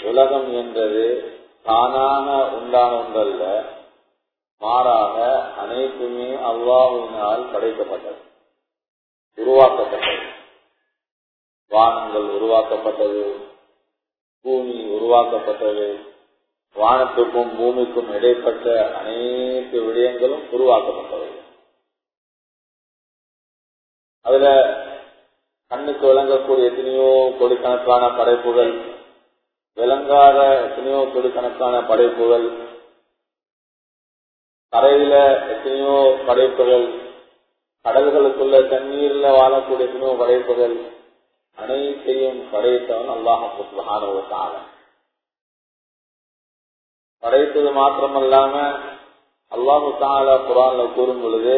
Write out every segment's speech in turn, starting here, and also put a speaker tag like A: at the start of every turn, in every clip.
A: உலகம் என்றது தானாக உண்டான ஒன்றல்ல மாறாக அனைத்துமே அல்லாவினால் படைக்கப்பட்டது உருவாக்கப்பட்டது வானங்கள் உருவாக்கப்பட்டது பூமி உருவாக்கப்பட்டது வானத்துக்கும் பூமிக்கும் இடைப்பட்ட அனைத்து விடயங்களும் உருவாக்கப்பட்டது அதுல கண்ணுக்கு விளங்கக்கூடிய எத்தனையோ கோடிக்கணக்கான படைப்புகள் விளங்காத எத்தனையோ கோடிக்கணக்கான படைப்புகள் கரையில எத்தனையோ படைப்புகள் கடல்களுக்குள்ள தண்ணீர்ல வாழக்கூடிய எத்தனையோ படைப்புகள் அனைத்தையும் படைத்தவன் அல்லாஹான படைத்தது மாத்திரமல்லாம அல்லாஹு தால குரான்ல கூறும் பொழுது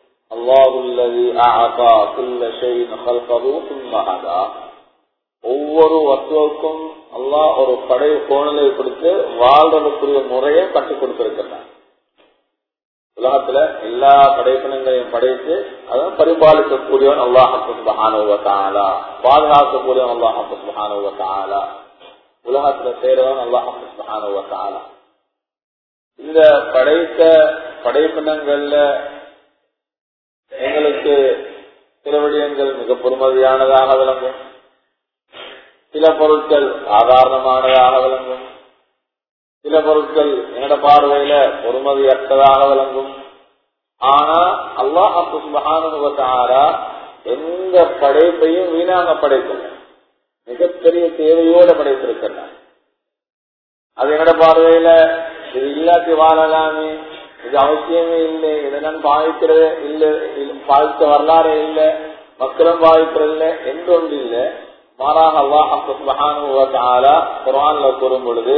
A: ஒவ்வொரு வத்துவக்கும் அல்லாஹ் ஒரு படை கோணலை கொடுத்து வாழ்றதுக்குரிய முறையை கற்றுக் கொடுத்திருக்கிறார் உலகத்துல எல்லா படைப்பினங்களையும் படைத்து அதான் பரிபாலிக்கக்கூடியவன் அல்லாஹாலா பாதுகாக்கக்கூடியவன் அல்லாஹாலா உலகத்துல சேரவன் அல்லாஹாலா இந்த படைத்த படைப்பினங்கள்ல எங்களுக்கு சில விடயங்கள் மிக பொறுமதியானதாக விளங்கும் சில பொருட்கள் சாதாரணமானதாக விளங்கும் சில பொருட்கள் என்னோட பார்வையில பொறுமதியற்றதாக விளங்கும் ஆனா அல்லாஹாரா எந்த படைப்பையும் வீணாக படைக்கல மிகப்பெரிய தேவையோடு படைத்திருக்கிறார் அது என்னோட பார்வையில இது இல்லாட்டி வாழலாமே இது அவசியமே இல்லை இதை நான் பாதிக்கிறது இல்லை பாதித்த வரலாறு இல்லை மக்களும் பாதிக்கிறது இல்லை என்றொன்று இல்லை மாறாக அல்லாஹால குரான்ல கூறும் பொழுது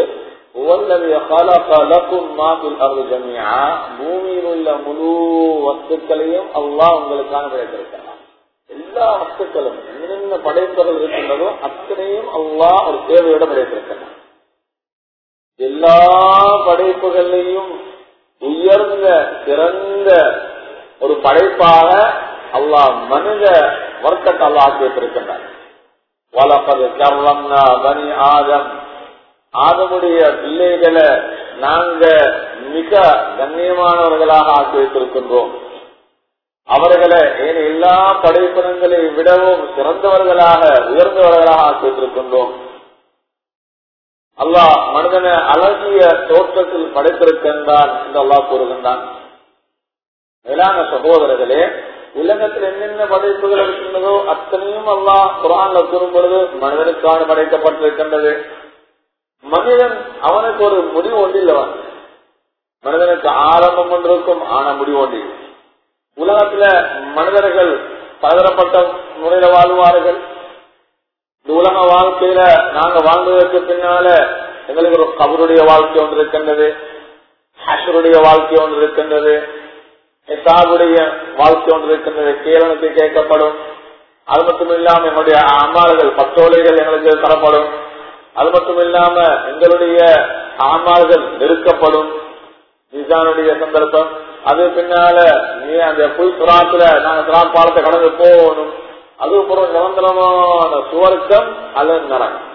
A: பூமியில் உள்ள முழு வஸ்துக்களையும் அல்லாஹ் உங்களுக்கான படைத்திருக்கிறார் எல்லா வஸ்துக்களும் என்னென்ன படைப்புகள் இருக்கின்றதோ அத்தனையும் அல்லாஹ் ஒரு தேவையோட படைத்திருக்கிறார் எல்லா படைப்புகளையும் உயர்ந்த சிறந்த ஒரு படைப்பாக அல்லாஹ் மனித வர்க்கத்தை அல்லாஹ் ஆக்கியிருக்கின்றார் வளப்பது கர்வம்னா பனி ஆதம் ஆதமுடைய பிள்ளைகளை நாங்க மிக கண்ணியமானவர்களாக ஆக்கி வைத்திருக்கின்றோம் அவர்களை ஏன் எல்லா படைப்பினங்களை விடவும் சிறந்தவர்களாக உயர்ந்தவர்களாக ஆக்கி வைத்திருக்கின்றோம் அல்லாஹ் மனிதனை அழகிய தோற்றத்தில் படைத்திருக்கின்றான் என்று அல்லாஹ் கூறுகின்றான் மேலான சகோதரர்களே உலகத்தில் என்னென்ன படைப்புகள் இருக்கின்றதோ அத்தனையும் அல்லாஹ் குரான்ல கூறும் பொழுது மனிதனுக்கான படைக்கப்பட்டிருக்கின்றது மனிதன் அவனுக்கு ஒரு முடிவு ஒன்றில்லவன் மனிதனுக்கு ஆரம்பம் ஒன்றிருக்கும் ஆன முடிவு ஒன்றில் உலகத்துல மனிதர்கள் பலதரப்பட்ட முறையில வாழ்வார்கள் இந்த உலக வாழ்க்கையில நாங்க வாழ்ந்ததற்கு பின்னால எங்களுக்கு ஒரு கபருடைய வாழ்க்கை ஒன்று இருக்கின்றது ஹஷருடைய வாழ்க்கை ஒன்று இருக்கின்றது ஹெசாபுடைய வாழ்க்கை ஒன்று இருக்கின்றது கேரளத்தை கேட்கப்படும் அது மட்டும் இல்லாம எங்களுடைய அம்மாள்கள் பத்தோலைகள் எங்களுக்கு தரப்படும் அது மட்டும் இல்லாம எங்களுடைய ஆமாள்கள் நெருக்கப்படும் நிசானுடைய சந்தர்ப்பம் அது பின்னால நீ அந்த புய் சுறாத்துல நாங்க சுறா பாலத்தை கடந்து போகணும் அது அப்புறம் நிரந்தரமான சுவர்க்கம் அல்ல நரகம்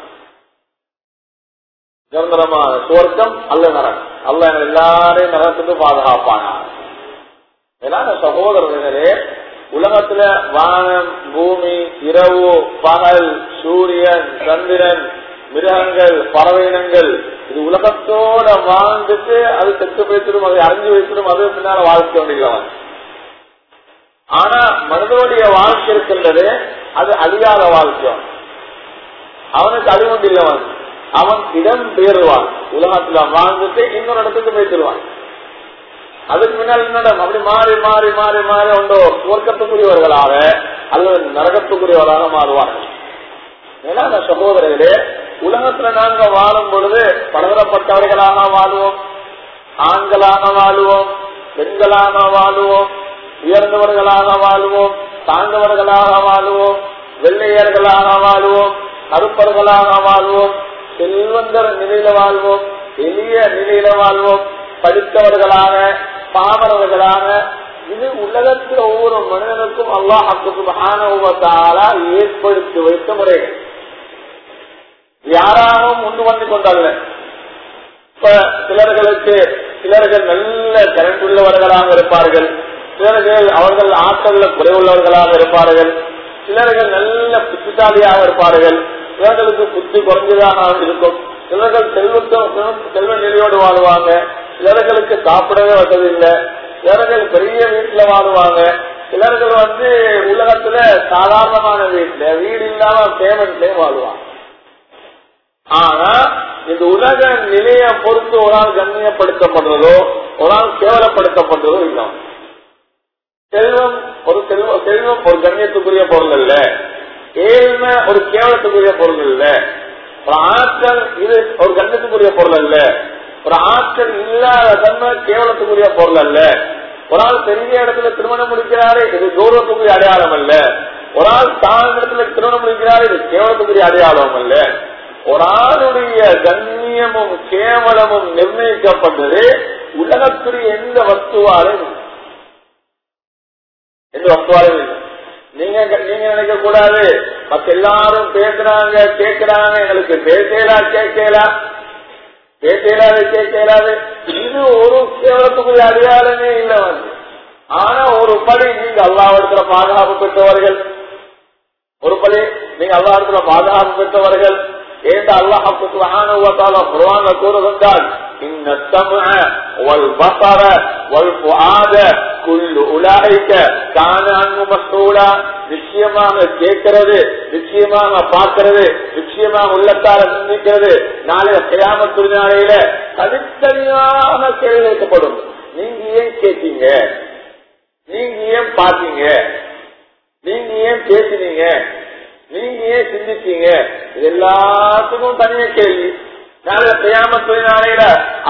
A: நிரந்தரமான சுவர்க்கம் அல்ல நரகம் அல்ல எல்லாரையும் நரகத்துக்கு பாதுகாப்பான ஏன்னா சகோதரர்களே உலகத்துல வானம் பூமி இரவு பகல் சூரியன் சந்திரன் மிருகங்கள் பறவையினங்கள் இது உலகத்தோட வாழ்ந்துட்டு அது செத்து வைத்திடும் அதை அறிஞ்சு வைத்திடும் அது பின்னால வாழ்க்கை வேண்டியவன் ஆனா மனிதனுடைய வாழ்க்கை இருக்கின்றது அது அழியாத வாழ்க்கை அவனுக்கு அழிவுண்டில்லவன் அவன் இடம் பெயருவான் உலகத்துல வாழ்ந்துட்டு இன்னொரு இடத்துக்கு போய்த்திருவான் அதுக்கு முன்னால் என்னிடம் அப்படி மாறி மாறி மாறி மாறி உண்டோ சுவர்க்கத்துக்குரியவர்களாக அல்லது நரகத்துக்குரியவர்களாக மாறுவார்கள் ஏன்னா அந்த சகோதரர்களே உலகத்துல நாங்க வாழும் பொழுது பலதரப்பட்டவர்களாக வாழுவோம் ஆண்களாக வாழுவோம் பெண்களாக வாழுவோம் உயர்ந்தவர்களாக வாழுவோம் தாழ்ந்தவர்களாக வாழுவோம் வெள்ளையர்களாக வாழுவோம் கருப்பர்களாக வாழ்வோம் செல்வந்தர் நிலையில வாழ்வோம் எளிய நிலையில வாழ்வோம் படித்தவர்களாக பாமரவர்களாக இது உலகத்தில் ஒவ்வொரு மனிதனுக்கும் அல்லாஹுக்கு ஆனவத்தாலா ஏற்படுத்தி வைத்த முறைகள் யாராகவும் உண்டு பண்ணி கொண்டல்ல இப்ப சிலர்களுக்கு சிலர்கள் நல்ல கரண்ட் உள்ளவர்களாக இருப்பார்கள் சிலர்கள் அவர்கள் ஆற்றல்ல குறைவுள்ளவர்களாக இருப்பார்கள் சிலர்கள் நல்ல புத்திசாலியாக இருப்பார்கள் சிலர்களுக்கு புத்தி குறைஞ்சதாக இருக்கும் சிலர்கள் செல்வத்தம் செல்வ நிலையோடு வாழ்வாங்க சிலர்களுக்கு சாப்பிடவே வசதி இல்லை சிலர்கள் பெரிய வீட்டுல வாழ்வாங்க சிலர்கள் வந்து உலகத்துல சாதாரணமான வீட்டுல வீடு இல்லாம பேமெண்ட்லயும் வாழ்வாங்க ஆனா இந்த உலக நிலைய பொறுத்து ஒரு ஆள் கண்ணியப்படுத்தப்படுறதோ ஒரு ஆள் கேவலப்படுத்தப்படுறதோ இல்லை செல்வம் ஒரு செல்வம் செல்வம் ஒரு கண்ணியத்துக்குரிய பொருள் அல்ல ஏழ்மை ஒரு கேவலத்துக்குரிய பொருள் இல்ல ஒரு ஆற்றல் இது ஒரு கண்ணியத்துக்குரிய பொருள் அல்ல ஒரு ஆற்றல் இல்லாத தன்மை கேவலத்துக்குரிய பொருள் அல்ல ஒரு ஆள் பெரிய இடத்துல திருமணம் முடிக்கிறாரு இது கௌரவத்துக்குரிய அடையாளம் அல்ல ஒரு ஆள் தான் இடத்துல திருமணம் முடிக்கிறாரு இது கேவலத்துக்குரிய அடையாளம் அல்ல ஒரு ஆளுடைய கண்ணியமும் கேவலமும் நிர்ணயிக்கப்பட்டது உலகத்துடைய எந்த வஸ்துவாலும் எந்த வஸ்துவாலும் இல்லை நீங்க நீங்க நினைக்க கூடாது மத்த எல்லாரும் பேசுறாங்க கேட்கிறாங்க எங்களுக்கு பேசலா கேட்கலா பேசலாது கேட்கலாது இது ஒரு கேவலத்துக்குரிய அடையாளமே இல்லை வந்து ஆனா ஒரு படி நீங்க அல்லாவிடத்துல பாதுகாப்பு பெற்றவர்கள் ஒரு படி நீங்க அல்லாவிடத்துல பாதுகாப்பு பெற்றவர்கள் ஏந்த அல்லாஹு சுப்ஹானஹு வ தஆலா குர்ஆன்ல கூறுகின்றான் இன்ன السمع والبصر والفؤاد كل اولئك كان عنه مسؤولا நிச்சயமாக கேட்கிறது நிச்சயமாக பார்க்கிறது நிச்சயமாக உள்ளத்தால சிந்திக்கிறது நாளைய கியாமத்து நாளையில தனித்தனியாக கேள்வி வைக்கப்படும் நீங்க ஏன் கேட்டீங்க நீங்க ஏன் பார்த்தீங்க நீங்க ஏன் பேசினீங்க நீங்க ஏன் சிந்திச்சீங்க இது எல்லாத்துக்கும் தனிய கேள்வி நாளைய செய்யாமத்து நாளையில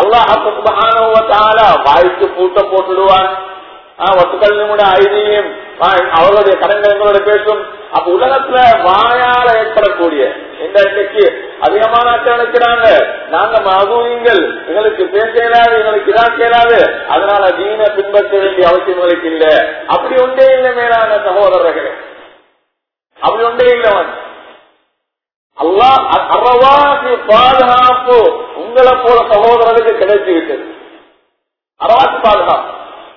A: அல்லாஹால வாய்க்கு பூட்ட போட்டுடுவான் ஒத்துக்கள் கூட ஐதியும் அவர்களுடைய கடன்கள் எங்களோட பேசும் அப்ப உலகத்துல வாயால ஏற்படக்கூடிய இந்த இன்னைக்கு அதிகமான நினைக்கிறாங்க நாங்க மகூரியங்கள் எங்களுக்கு பேச இயலாது எங்களுக்கு இதான் கேளாது அதனால தீன பின்பற்ற வேண்டிய அவசியம் எங்களுக்கு இல்ல அப்படி ஒன்றே இல்லை மேலான சகோதரர்களே அப்படி ஒன்றே இல்லவன் அல்லா அறவாசி பாதுகாப்பு உங்களை போல சகோதரர்களுக்கு கிடைத்து விட்டது அறவாசி பாதுகாப்பு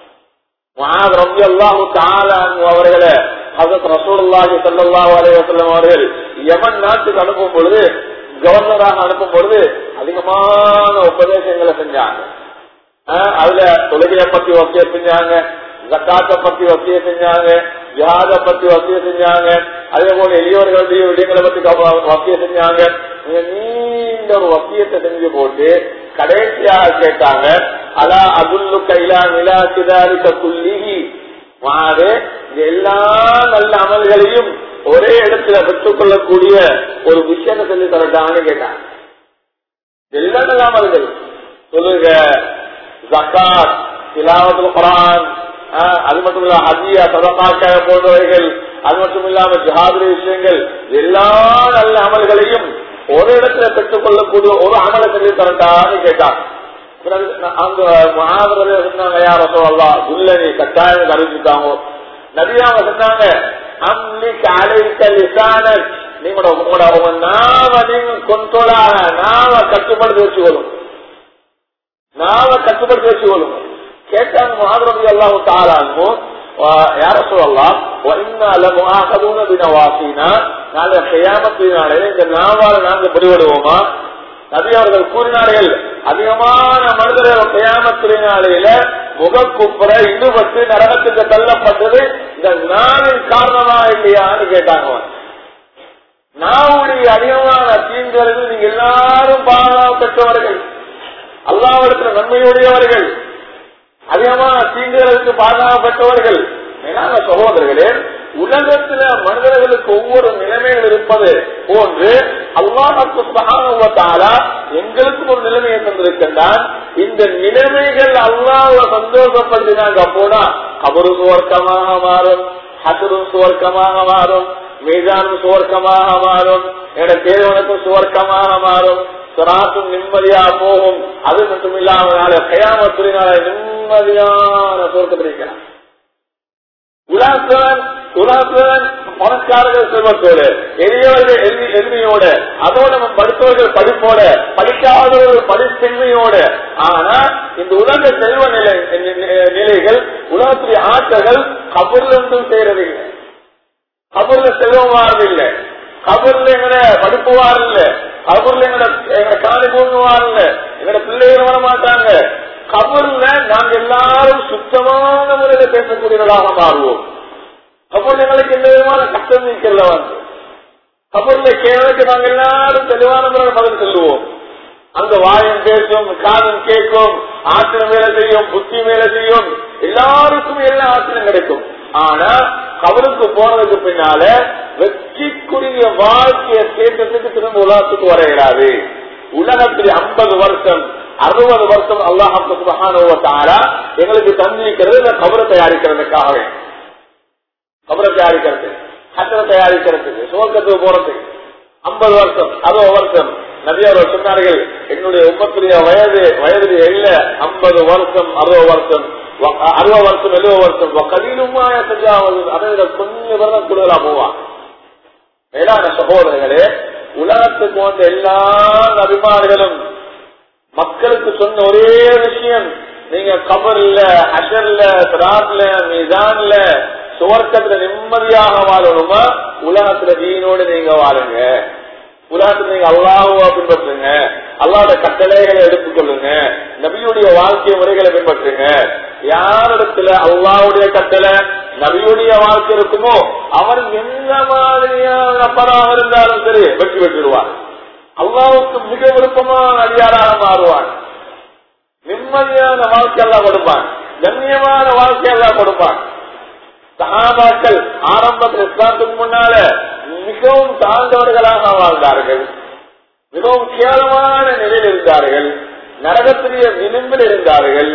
A: ரம்பி அல்லாஹு அவர்களை ஹசத் ரசூல்லாஹி சல்லாஹூ அலைவசல்லம் அவர்கள் யமன் நாட்டுக்கு அனுப்பும் பொழுது கவர்னராக அனுப்பும் பொழுது அதிகமான உபதேசங்களை செஞ்சாங்க அதுல தொழுகையை பத்தி வசிய செஞ்சாங்க ஜக்காத்தை பத்தி வசிய செஞ்சாங்க ஜிஹாத பத்தி வசிய செஞ்சாங்க அதே போல எளியவர்களுடைய விடயங்களை பத்தி வசிய செஞ்சாங்க நீண்ட ஒரு வசியத்தை செஞ்சு போட்டு கடைசியாக கேட்டாங்க அலா அதுல்லு கைலா நிலா சிதாரிக்க குல்லிகி மாறு எல்லா நல்ல அமல்களையும் ஒரே இடத்துல பெற்றுக் கொள்ளக்கூடிய ஒரு விஷயத்தை சொல்லி தரட்டான்னு கேட்டாங்க எல்லா நல்ல அமல்கள் சொல்லுங்க ஜக்காத் திலாவத்துல் குரான் அது மட்டும் இல்ல ஹஜியா சதமாக்க போன்றவைகள் அது மட்டும் இல்லாம ஜிஹாதுடைய விஷயங்கள் எல்லா நல்ல அமல்களையும் ஒரு இடத்துல பெற்றுக் கொள்ளக்கூடிய ஒரு அமலை சொல்லி தரட்டான்னு கேட்டான் அந்த மகாபரத சொன்னாங்க யார சொல்லலாம் துல்லனி கட்டாயம் அறிவிச்சுட்டாங்க நபியாவ சொன்னாங்க அம்லிக் அலைக்க லிசானக் நீங்களோட உங்களோட உங்க நாவ நீங்க கொண்டோலாக நாவ கட்டுப்படுத்தி வச்சுக்கொள்ளும் நாவ கட்டுப்படுத்தி வச்சுக்கொள்ளுங்க கேட்டாங்க மகாபரதி அல்லாஹு தாராங்க யார சொல்லலாம் நாளை செய்யாமத்தினாலே இந்த நாவால் நாங்க பிடிவிடுவோமா நபி அவர்கள் கூறினார்கள் அதிகமான மனிதர்கள் செய்யாமத்தினாலேயில முகக்குப்புற ஈடுபட்டு நரகத்துக்கு தள்ளப்பட்டது இந்த நாவின் காரணமா இல்லையான்னு கேட்டாங்க நாவுடைய அதிகமான தீங்குகளுக்கு நீங்க எல்லாரும் பாதுகாப்பு பெற்றவர்கள் அல்லாவிடத்துல நன்மையுடையவர்கள் அதிகமான தீங்குகளுக்கு பாதுகாப்பு பெற்றவர்கள் மேலான சகோதரர்களே உலகத்துல மனிதர்களுக்கு ஒவ்வொரு நிலைமையில் இருப்பது போன்று அல்லாஹுக்கு சகானுவத்தாலா எங்களுக்கு ஒரு நிலைமையை தந்திருக்கின்றான் இந்த நிலைமைகள் அல்லாஹ் சந்தோஷப்படுத்தினாங்க போனா அவரு சுவர்க்கமாக மாறும் ஹசரும் சுவர்க்கமாக மாறும் மீதானும் சுவர்க்கமாக மாறும் என தேவனுக்கும் சுவர்க்கமாக மாறும் சுராசும் நிம்மதியா போகும் அது மட்டும் இல்லாம கயாமத்துறினால நிம்மதியான சுவர்க்கத்தில் இருக்கிறான் உலாசுவன் உலாசுவன் பணக்காரர்கள் செல்வத்தோடு எளியவர்கள் எளிமை- எளிமையோட அதோட நம்ம படித்தவர்கள் படிப்போட படிக்காதவர்கள் படிப்பின்மையோட ஆனா இந்த உலக செல்வ நிலை நி- நிலைகள் உலகத்துடைய ஆற்றல்கள் கபூர்ல இருந்தும் செய்யறதில்லை கபூர்ல செல்வம் வாரதில்லை கபூர்ல எங்கட படிப்பு வாரல கபூர்ல எங்கட எங்கட காலி பூமி வாரல எங்கட பிள்ளைகள் வர மாட்டாங்க கபூர்ல நாங்க எல்லாரும் சுத்தமான முறையில பேசக்கூடியவர்களாக மாறுவோம் கபூர்ல எங்களுக்கு எந்த விதமான கஷ்டம் நீக்கல வந்து கபூர்ல கேள்விக்கு நாங்க எல்லாரும் தெளிவான முறையில் பதில் சொல்லுவோம் அங்க வாயம் பேசும் காதம் கேட்கும் ஆத்திரம் வேலை செய்யும் புத்தி வேலை செய்யும் எல்லாருக்குமே எல்லா ஆத்திரம் கிடைக்கும் ஆனா கபருக்கு போனதுக்கு பின்னால வெற்றிக்குரிய வாழ்க்கையை சேர்க்கறதுக்கு திரும்ப உலகத்துக்கு வர இயலாது உலகத்தில் ஐம்பது வருஷம் அறுபது வருஷம் அல்லாஹால எங்களுக்கு தந்திருக்கிறது இந்த கபரை தயாரிக்கிறதுக்காகவே கபரை தயாரிக்கிறது கட்டணம் தயாரிக்கிறதுக்கு சுவர்க்கத்துக்கு போறதுக்கு ஐம்பது வருஷம் அறுபது வருஷம் நபி அவர்கள் சொன்னார்கள் என்னுடைய உம்மத்துடைய வயது வயது இல்ல ஐம்பது வருஷம் அறுபது வருஷம் வ- அறுபது வருஷம் எழுபது வருஷம் கதிலுமாய செஞ்சாவது அதை விட கொஞ்சம் வருடம் கூடுதலா போவான் மேலான சகோதரர்களே உலகத்துக்கு வந்த எல்லா நபிமார்களும் மக்களுக்கு சொன்ன ஒரே விஷயம் நீங்க கபர்ல அஷர்ல சிராட்ல மீதான்ல சுவர்க்கத்துல நிம்மதியாக வாழணுமா உலகத்துல தீனோடு நீங்க வாழுங்க உலகத்துல நீங்க அல்லாஹுவா பின்பற்றுங்க அல்லாவோட கட்டளைகளை எடுத்துக்கொள்ளுங்க நபியுடைய வாழ்க்கை முறைகளை பின்பற்றுங்க யாரிடத்துல அல்லாவுடைய கட்டளை நபியுடைய வாழ்க்கை இருக்குமோ அவர் எந்த மாதிரியான நபராக இருந்தாலும் சரி வெற்றி பெற்றுடுவார் அல்லாவுக்கு மிக விருப்பமான அடியாராக மாறுவான் நிம்மதியான வாழ்க்கை எல்லாம் கொடுப்பான் கண்ணியமான வாழ்க்கை எல்லாம் கொடுப்பான் சகாபாக்கள் ஆரம்பத்தில் இஸ்லாத்துக்கு முன்னால மிகவும் தாழ்ந்தவர்களாக வாழ்ந்தார்கள் மிகவும் கேவலமான நிலையில் இருந்தார்கள் நரகத்திலேயே விளிம்பில் இருந்தார்கள்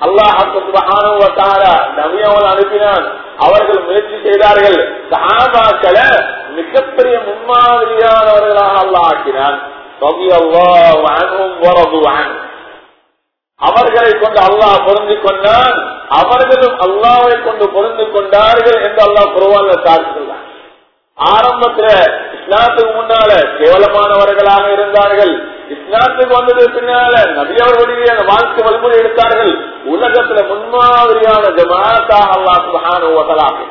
A: அல்லாஹால நவியவன் அனுப்பினான் அவர்கள் முயற்சி செய்தார்கள் சஹாபாக்களை மிகப்பெரிய முன்மாதிரியானவர்களாக அல்லாஹ் ஆக்கினான் ரவி அல்லாஹ் அனும் வரது அனும் அவர்களை கொண்டு அல்லாஹ் பொருந்தி கொண்டான் அவர்களும் அல்லாவை கொண்டு பொருந்தி கொண்டார்கள் என்று அல்லாஹ் குருவான சாதித்துள்ளார் ஆரம்பத்துல இஸ்லாத்துக்கு முன்னால கேவலமானவர்களாக இருந்தார்கள் இஸ்லாத்துக்கு வந்தது பின்னால நபியவர்களுடைய அந்த வாழ்க்கை வழிமுறை எடுத்தார்கள் உலகத்துல முன்மாதிரியான ஜமாத்தாக அல்லாஹ் சுபஹானுவதலாக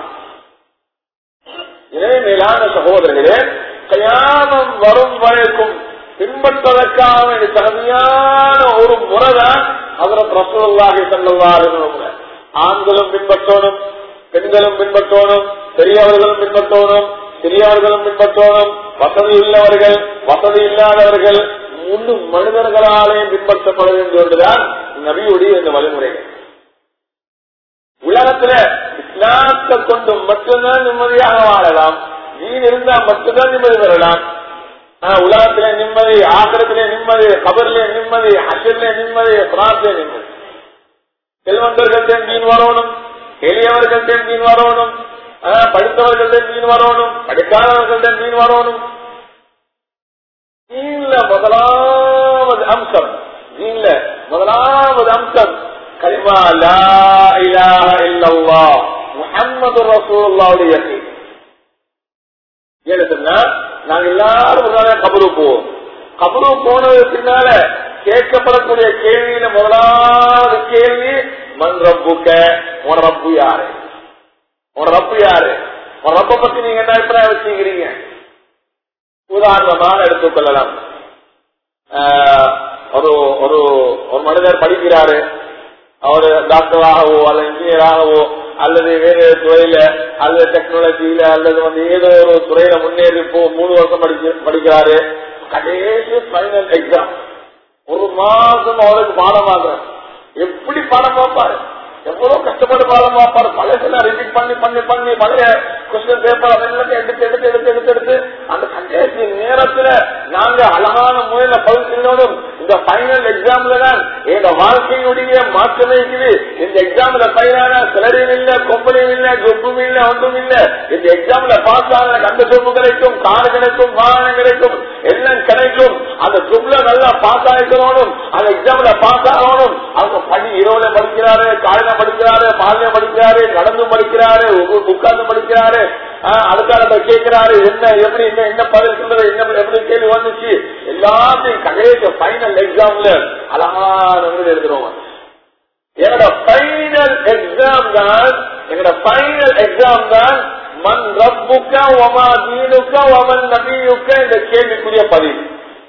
A: எனவே மேலான சகோதரர்களே கயாமம் வரும் வரைக்கும் பின்பற்றுவதற்காக வேண்டிய தகுதியான ஒரு முறைதான் அவரது ரசூல்லாகி செல்லவாறு ஆண்களும் பின்பற்றணும் பெண்களும் பின்பற்றணும் பெரியவர்களும் பின்பற்றணும் சிறியவர்களும் பின்பற்றணும் வசதி உள்ளவர்கள் வசதி இல்லாதவர்கள் முழு மனிதர்களாலேயும் பின்பற்றப்பட வேண்டும் என்றுதான் நபியுடைய இந்த வழிமுறைகள் உலகத்துல இஸ்லாத்தை கொண்டு மட்டும்தான் நிம்மதியாக வாழலாம் நீர் இருந்தா மட்டும்தான் நிம்மதி பெறலாம் ஆனா உலகத்திலே நிம்மதி ஆக்கிரத்திலே நிம்மதி கபரிலே நிம்மதி அஷரிலே நிம்மதி பிரார்த்திலே நிம்மதி செல்வந்தர்கள் தீன் வரணும் எளியவர்கள் தீன் வரணும் ஆஹ் படித்தவர்கள் தீன் வரணும் படிக்காதவர்கள் தீன் வரணும் தீன்ல முதலாவது அம்சம் தீன்ல முதலாவது அம்சம் கலிமா லா இலாஹ இல்லல்லாஹ் முஹம்மது ரசூலுல்லாஹுடைய யகீன் ஏன்னு சொன்னா நாங்க எல்லாரும் ஒரு நாளே கபரு போவோம் கபரு போனது பின்னால கேட்கப்படக்கூடிய கேள்வியில முதலாவது கேள்வி மண் ரப்புக்க உன ரப்பு யாரு உன ரப்பு யாரு உன் ரப்ப பத்தி நீங்க என்ன அபிப்பிராயம் வச்சுக்கிறீங்க உதாரணமாக எடுத்துக்கொள்ளலாம் ஆஹ், ஒரு ஒரு ஒரு மனிதர் படிக்கிறாரு அவர் டாக்டராகவோ அல்லது இன்ஜினியராகவோ அல்லது வேறு துறையில அல்லது டெக்னாலஜியில அல்லது வந்து ஏதோ ஒரு துறையில முன்னேறி இப்போ மூணு வருஷம் படிச்சு படிக்கிறாரு கடைசி ஃபைனல் எக்ஸாம் ஒரு மாசம் அவருக்கு பாடம் ஆகுறேன் எப்படி பாடம் பார்ப்பாரு எவ்வளவு கஷ்டப்பட்டு பாடம் பார்ப்பாரு பழசெல்லாம் ரிப்பீட் பண்ணி பண்ணி பண்ணி பழைய கொஸ்டின் பேப்பர் அதெல்லாம் எடுத்து எடுத்து எடுத்து எடுத்து எடுத்து அந்த கடைசி நேரத்துல நாங்க அழகான முறையில பதில் செய்யணும் இந்த ஃபைனல் எக்ஸாம்ல தான் எங்க வாழ்க்கையுடைய மாற்றமே இருக்குது இந்த எக்ஸாம்ல பயிரான சிலரையும் இல்ல கொம்பனையும் இல்ல ஜொப்பும் இல்ல ஒன்றும் இல்ல இந்த எக்ஸாம்ல பாஸ் ஆன கண்ட சொப்பு கிடைக்கும் கார் கிடைக்கும் வாகனம் கிடைக்கும் எல்லாம் கிடைக்கும் அந்த ஜொப்ல நல்லா பாஸ் ஆகிக்கணும் அந்த எக்ஸாம்ல பாஸ் ஆகணும் அவங்க பணி இரவுல படிக்கிறாரு காலையில படிக்கிறாரு பாலையில படிக்கிறாரு நடந்து படிக்கிறாரு உட்கார்ந்து படிக்கிறாரு அதுக்காக கேட்கிறாரு என்ன எப்படி என்ன என்ன பதில் சொல்றது என்ன எப்படி கேள்வி வந்துச்சு எல்லாத்தையும் கடைசி ஃபைனல் எக்ஸாம்ல அழகான எழுதுறோம் என்னோட ஃபைனல் எக்ஸாம் தான் என்னோட ஃபைனல் எக்ஸாம் தான் மண் ரப்புக்க ஒமா தீனுக்க ஒமன் நபியுக்க இந்த கேள்விக்குரிய பதிவு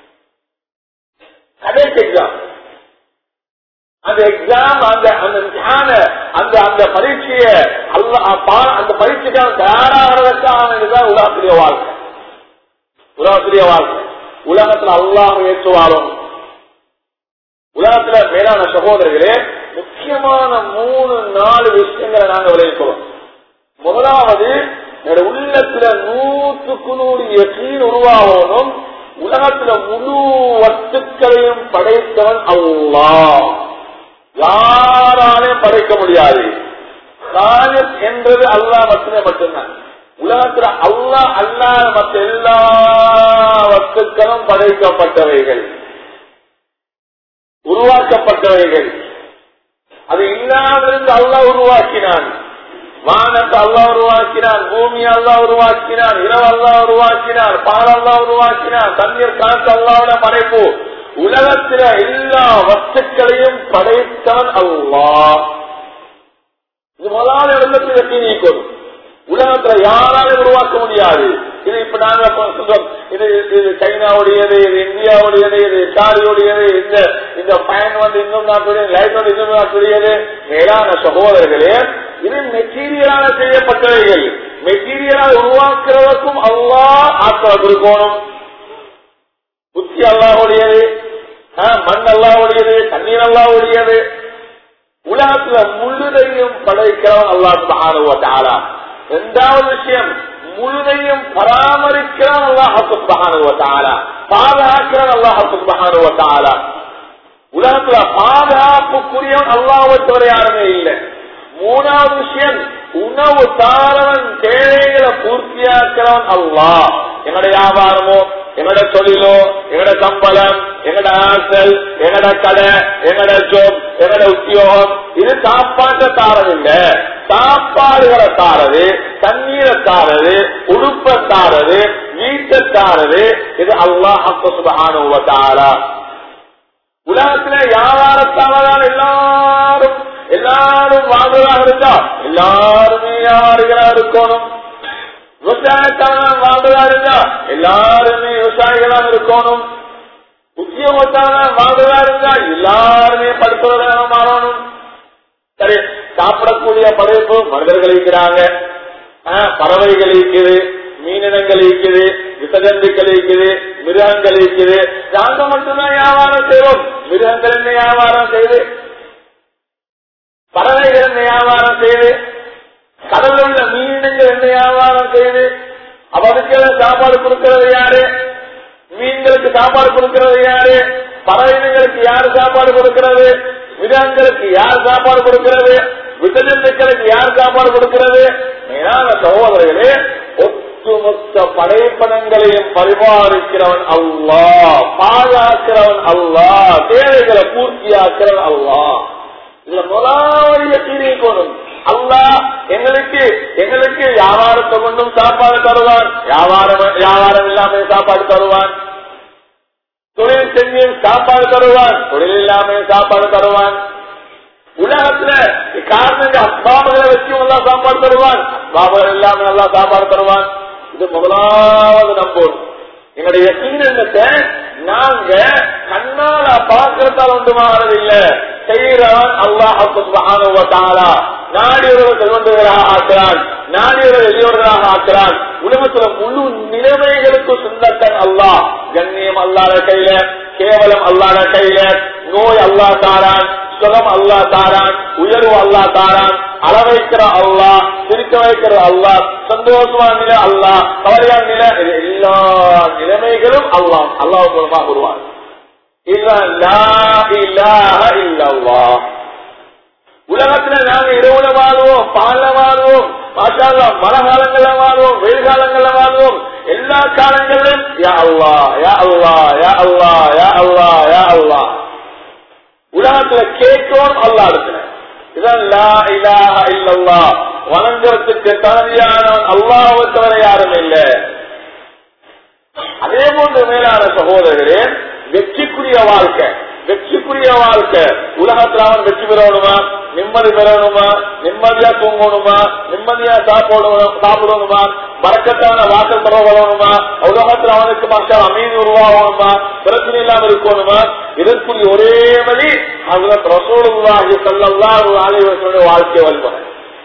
A: கடைசி எக்ஸாம் அந்த எக்ஸாம் அந்த அந்த ஞான அந்த அந்த பரீட்சைய அல்ல அந்த பரீட்சைக்கான தயாராகிறதுக்கான இதுதான் உலகத்துடைய வாழ்க்கை உலகத்துடைய வாழ்க்கை உலகத்துல அல்லாஹ் ஏற்றுவாரும் உலகத்துல மேலான சகோதரர்களே முக்கியமான மூணு நாலு விஷயங்களை நாங்க விளைவிக்கிறோம் முதலாவது என்னோட உள்ளத்துல நூற்றுக்கு நூறு எக்கீன் உருவாகணும் உலகத்துல முழு வத்துக்களையும் படைத்தவன் அல்லாஹ் யாராலையும் படைக்க முடியாது காலிப் என்றது அல்லாஹ் மட்டுமே மட்டும்தான் உலகத்துல அல்லாஹ் அல்லாத மற்ற எல்லா வத்துக்களும் படைக்கப்பட்டவைகள் உருவாக்கப்பட்டவைகள் அது இல்லாமலிருந்து அல்லாஹ் உருவாக்கினான் வானத்தை அல்லா உருவாக்கினான் பூமி அல்லா உருவாக்கினான் இரவு அல்லா உருவாக்கினான் பால் அல்லா உருவாக்கினான் தண்ணீர் காற்று அல்லாவோட படைப்பு உலகத்தில எல்லா வஸ்துக்களையும் படைத்தான் அல்லா இது முதலாவது இடத்துல வெற்றி நீக்கணும் உலகத்துல யாராலும் உருவாக்க முடியாது இது இப்ப நாங்க சொல்றோம் இது இது சைனாவுடையது இது இந்தியாவுடையது இது இத்தாலியுடையது இந்த இந்த பயன் வந்து இன்னும் நாட்டுடைய லைட் வந்து இன்னும் நாட்டுடையது மேலான சகோதரர்களே இது மெட்டீரியலாக செய்யப்பட்டவைகள் மெட்டீரியலாக உருவாக்குறதுக்கும் அல்லா ஆற்றல் இருக்கணும் புத்தி அல்லாவுடையது மண் அல்லாவுடையது தண்ணீர் அல்லாவுடையது உலகத்துல முழுதையும் படைக்கிறவன் அல்லா சுபகானுவத்தாலா இரண்டாவது விஷயம் முழுதையும் பராமரிக்கிறான் அல்லாஹு சுபகானுவத்தாலா பாதுகாக்கிறான் அல்லாஹு சுபகானுவத்தாலா உலகத்துல பாதுகாப்புக்குரியவன் அல்லாவை தவிர யாருமே இல்லை மூணாவது விஷயம் உணவு தாரவன் தேவைகளை பூர்த்தியாக்கிறவன் அல்லா என்னோட வியாபாரமோ என்னோட தொழிலோ என்னோட சம்பளம் என்னோட ஆசல் என்னோட கடை என்னோட ஜோப் என்னோட உத்தியோகம் இது சாப்பாட்டை தாரதில்லை சாப்பாடுகளை தாரது தண்ணீரை தாரது உடுப்பை தாரது வீட்டை தாரது இது அல்லாஹ் அப்ப சுபகானுவத்தாரா உலகத்துல வியாபாரத்தாலதான் எல்லாரும் எல்லாரும் வாழ்வதாக இருந்தா எல்லாருமே வியாபாரிகளா இருக்கணும் விவசாயத்தான வாழ்வதா இருந்தா எல்லாருமே விவசாயிகளாக இருக்கணும் உத்தியோகத்தான வாழ்வதா இருந்தா எல்லாருமே படிப்பவர்களாக மாறணும் சரி சாப்பிடக்கூடிய படைப்பு மனிதர்கள் இருக்கிறாங்க பறவைகள் இருக்குது மீனினங்கள் இருக்குது விசஜந்துக்கள் இருக்குது மிருகங்கள் இருக்குது நாங்க மட்டும்தான் வியாபாரம் செய்வோம் மிருகங்கள் என்ன வியாபாரம் செய்து பறவைகள் என்ன வியாபாரம் செய்து கடலில் உள்ள மீன்கள் என்ன வியாபாரம் செய்து அவருக்கு சாப்பாடு கொடுக்கிறது யாரு மீன்களுக்கு சாப்பாடு கொடுக்கிறது யாரு பறவைகளுக்கு யாரு சாப்பாடு கொடுக்கிறது மிருகங்களுக்கு யார் சாப்பாடு கொடுக்கிறது விசஜந்துக்களுக்கு யார் சாப்பாடு கொடுக்கிறது மேலான சகோதரர்களே ஒட்டுமொத்த படைப்படங்களையும் பரிமாறிக்கிறவன் அல்லா பாழாக்கிறவன் அல்லா தேவைகளை பூர்த்தியாக்கிறவன் அல்லா இதுல முதலாவது தீர்க்கணும் அல்லா எங்களுக்கு எங்களுக்கு வியாபாரத்தை கொண்டும் சாப்பாடு தருவான் வியாபாரம் வியாபாரம் இல்லாம சாப்பாடு தருவான் தொழில் செஞ்சு சாப்பாடு தருவான் தொழில் இல்லாம சாப்பாடு தருவான் உலகத்துல காரணங்க அஸ்பாபுகளை வச்சு நல்லா சாப்பாடு தருவான் அஸ்பாபுகள் இல்லாம நல்லா சாப்பாடு தருவான் இது முதலாவது நம்போம் எங்களுடைய சீனத்தை நாங்க கண்ணால பார்க்கறதால் ஒன்று மாறதில்லை செய்கிறவன் அல்லாஹாலா நாடியவர்கள் செல்வந்தர்களாக ஆக்கிறான் நாடியவர்கள் எளியவர்களாக ஆக்கிறான் உலகத்துல முழு நிலைமைகளுக்கு சொந்தக்கன் அல்லாஹ் கண்ணியம் அல்லாத கையில கேவலம் அல்லாத கையில நோய் அல்லா தாரான் சுகம் அல்லா தாரான் உயர்வு அல்லா தாரான் அள வைக்கிற அல்லா சிரிக்க வைக்கிற அல்லா சந்தோஷமான நிலை அல்லா கவலையான நிலை இது எல்லா நிலைமைகளும் அல்லாம் அல்லாஹ் மூலமாக உருவாங்க உலகத்துல நாங்க இரவுல வாழ்வோம் பால வாழ்வோம் மாஷால்லா மழை காலங்கள்ல வாழ்வோம் வெயில் காலங்கள்ல வாழ்வோம் எல்லா காலங்களிலும் யா அல்லா யா அல்லா யா அல்லா யா அல்லா யா அல்லா உலகத்துல கேட்கணும் அல்லா இடத்துல இதான் லா இலாஹ இல்லல்லா வணங்குறதுக்கு தகுதியானவன் அல்லாஹ்வை தவிர யாரும் இல்லை அதே போன்று மேலான சகோதரர்களே வெற்றிக்குரிய வாழ்க்கை வெற்றிக்குரிய வாழ்க்கை உலகத்துல அவன் வெற்றி பெறணுமா நிம்மதி பெறணுமா நிம்மதியா தூங்கணுமா நிம்மதியா சாப்பிடணும் சாப்பிடணுமா மறக்கத்தான வாசல் பெற வரணுமா உலகத்துல அவனுக்கு மக்கள் அமைதி உருவாகணுமா பிரச்சனை இல்லாம இருக்கணுமா இதற்குரிய ஒரே வழி அதுல ரசோலுல்லாஹி ஸல்லல்லாஹு அலைஹி வஸல்லம் வாழ்க்கை வழிமுறை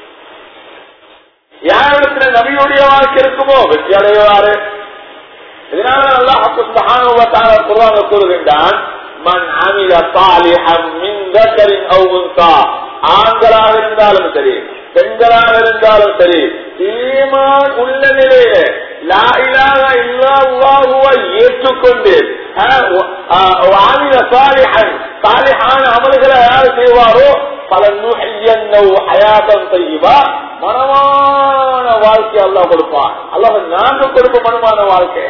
A: யாரிடத்துல நபியுடைய வாழ்க்கை இருக்குமோ வெற்றி அடைவாரு இதனால அல்லாஹ் சுப்ஹானஹு வ தஆலா குர்ஆன்ல கூறுகின்றான் மன் அமில சாலிஹன் மின் ذكر او انثى ஆண்களாக இருந்தாலும் சரி பெண்களாக இருந்தாலும் சரி ஈமான் உள்ள நிலையில லா இலாஹ இல்லல்லாஹுவை ஏற்றுக்கொண்டு ஆமில சாலிஹன் சாலிஹான அமல்களை யார் செய்வாரோ பல நுஹையன்னவு ஹயாதம் செய்வா மனமான வாழ்க்கை அல்லாஹ் கொடுப்பான் அல்லாஹ் நான்கு கொடுக்க மனமான வாழ்க்கை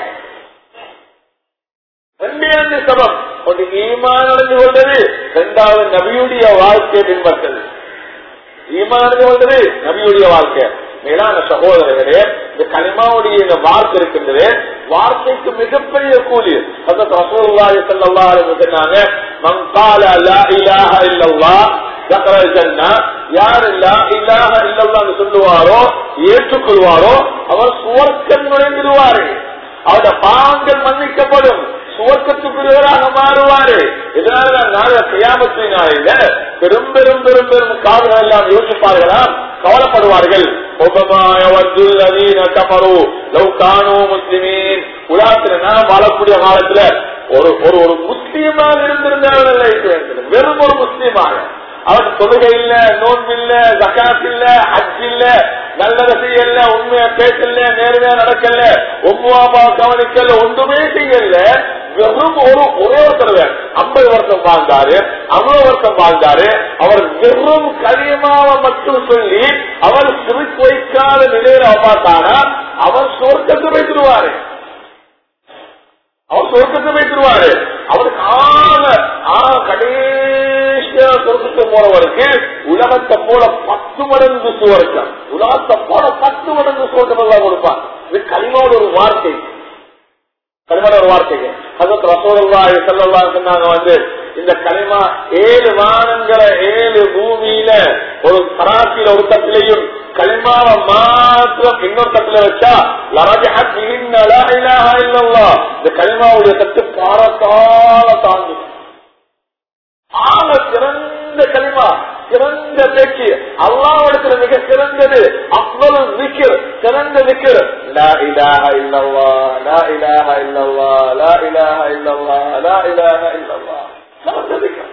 A: ரெண்டே ரெண்டு சபம் ஒன்று ஈமான் அடைந்து கொண்டது இரண்டாவது நபியுடைய வாழ்க்கை பின்பற்றது ஈமான் அடைந்து கொண்டது நபியுடைய வாழ்க்கை மேலான சகோதரர்களே இந்த கனிமாவுடைய இந்த வார்த்தை இருக்கின்றது வார்த்தைக்கு மிகப்பெரிய கூலி அந்த ரசூலுல்லாஹி ஸல்லல்லாஹு அலைஹி வஸல்லம் சொன்னாங்க மன் قال لا اله الا الله دخل الجنه யார் லா இலாஹ இல்லல்லாஹ் சொல்லுவாரோ ஏற்றுக்கொள்வாரோ அவர் சுவர்க்கம் நுழைந்துடுவாரு அவருடைய பாவங்கள் மன்னிக்கப்படும் சுவர்க்கத்துக்குரியவராக மாறுவாரு இதனால நாளை செய்யாமத்தின் நாளில பெரும் பெரும் பெரும் பெரும் காவல்கள் எல்லாம் யோசிப்பார்களாம் கவலைப்படுவார்கள் உலகத்துல நான் வாழக்கூடிய காலத்துல ஒரு ஒரு ஒரு முஸ்லீமாக இருந்திருந்தார்கள் வெறும் ஒரு முஸ்லீமாக அவன் தொழுகை இல்ல நோன்பு இல்ல ஜக்காத் இல்ல ஹஜ் இல்ல நல்லத செய்யல உண்மையா பேசல நேர்மையா நடக்கல ஒவ்வொரு கவனிக்கல ஒன்றுமே செய்யல வெறும் ஒரு ஒரே ஒருத்தர் ஐம்பது வருஷம் வாழ்ந்தாரு அவ்வளவு வருஷம் வாழ்ந்தாரு அவர் வெறும் கரியமாவை மட்டும் சொல்லி அவர் சிரிப்பு வைக்காத நிலையில பார்த்தானா அவர் சொர்க்கத்தை வைத்துருவாரு அவர் சொர்க்கத்தை வைத்துருவாரு அவருக்கு ஆக ஆக கடைசியா சொர்க்கத்தை போறவருக்கு உலகத்தை போல பத்து மடங்கு சுவர்க்கம் உலகத்தை போல பத்து மடங்கு சுவர்க்கம் கொடுப்பார் இது கனிமோட ஒரு வார்த்தை கனிமோட ஒரு வார்த்தைங்க அதற்கு ரசோல்லாய் செல்லல்லா சொன்னாங்க வந்து இந்த களிமா ஏழு வானங்கிற ஏழு பூமியில ஒரு சராசியில ஒரு தட்டிலையும் களிமாவை மாத்திரம் இன்னொரு தட்டுல வச்சா லரஜஹத் இல்லல்லா இந்த களிமாவுடைய தட்டு பாரத்தால தாங்கும் ஆக சிறந்த களிமா சிறந்த பேச்சு அல்லாவிடத்தில் மிக சிறந்தது அவ்வளவு விக்கிர் சிறந்த விக்கிர் லா இலாஹ இல்லல்லா லா இலாஹ இல்லல்லா லா இலாஹ இல்லல்லா லா இலாஹ இல்லல்லா சிறந்த விக்கிர்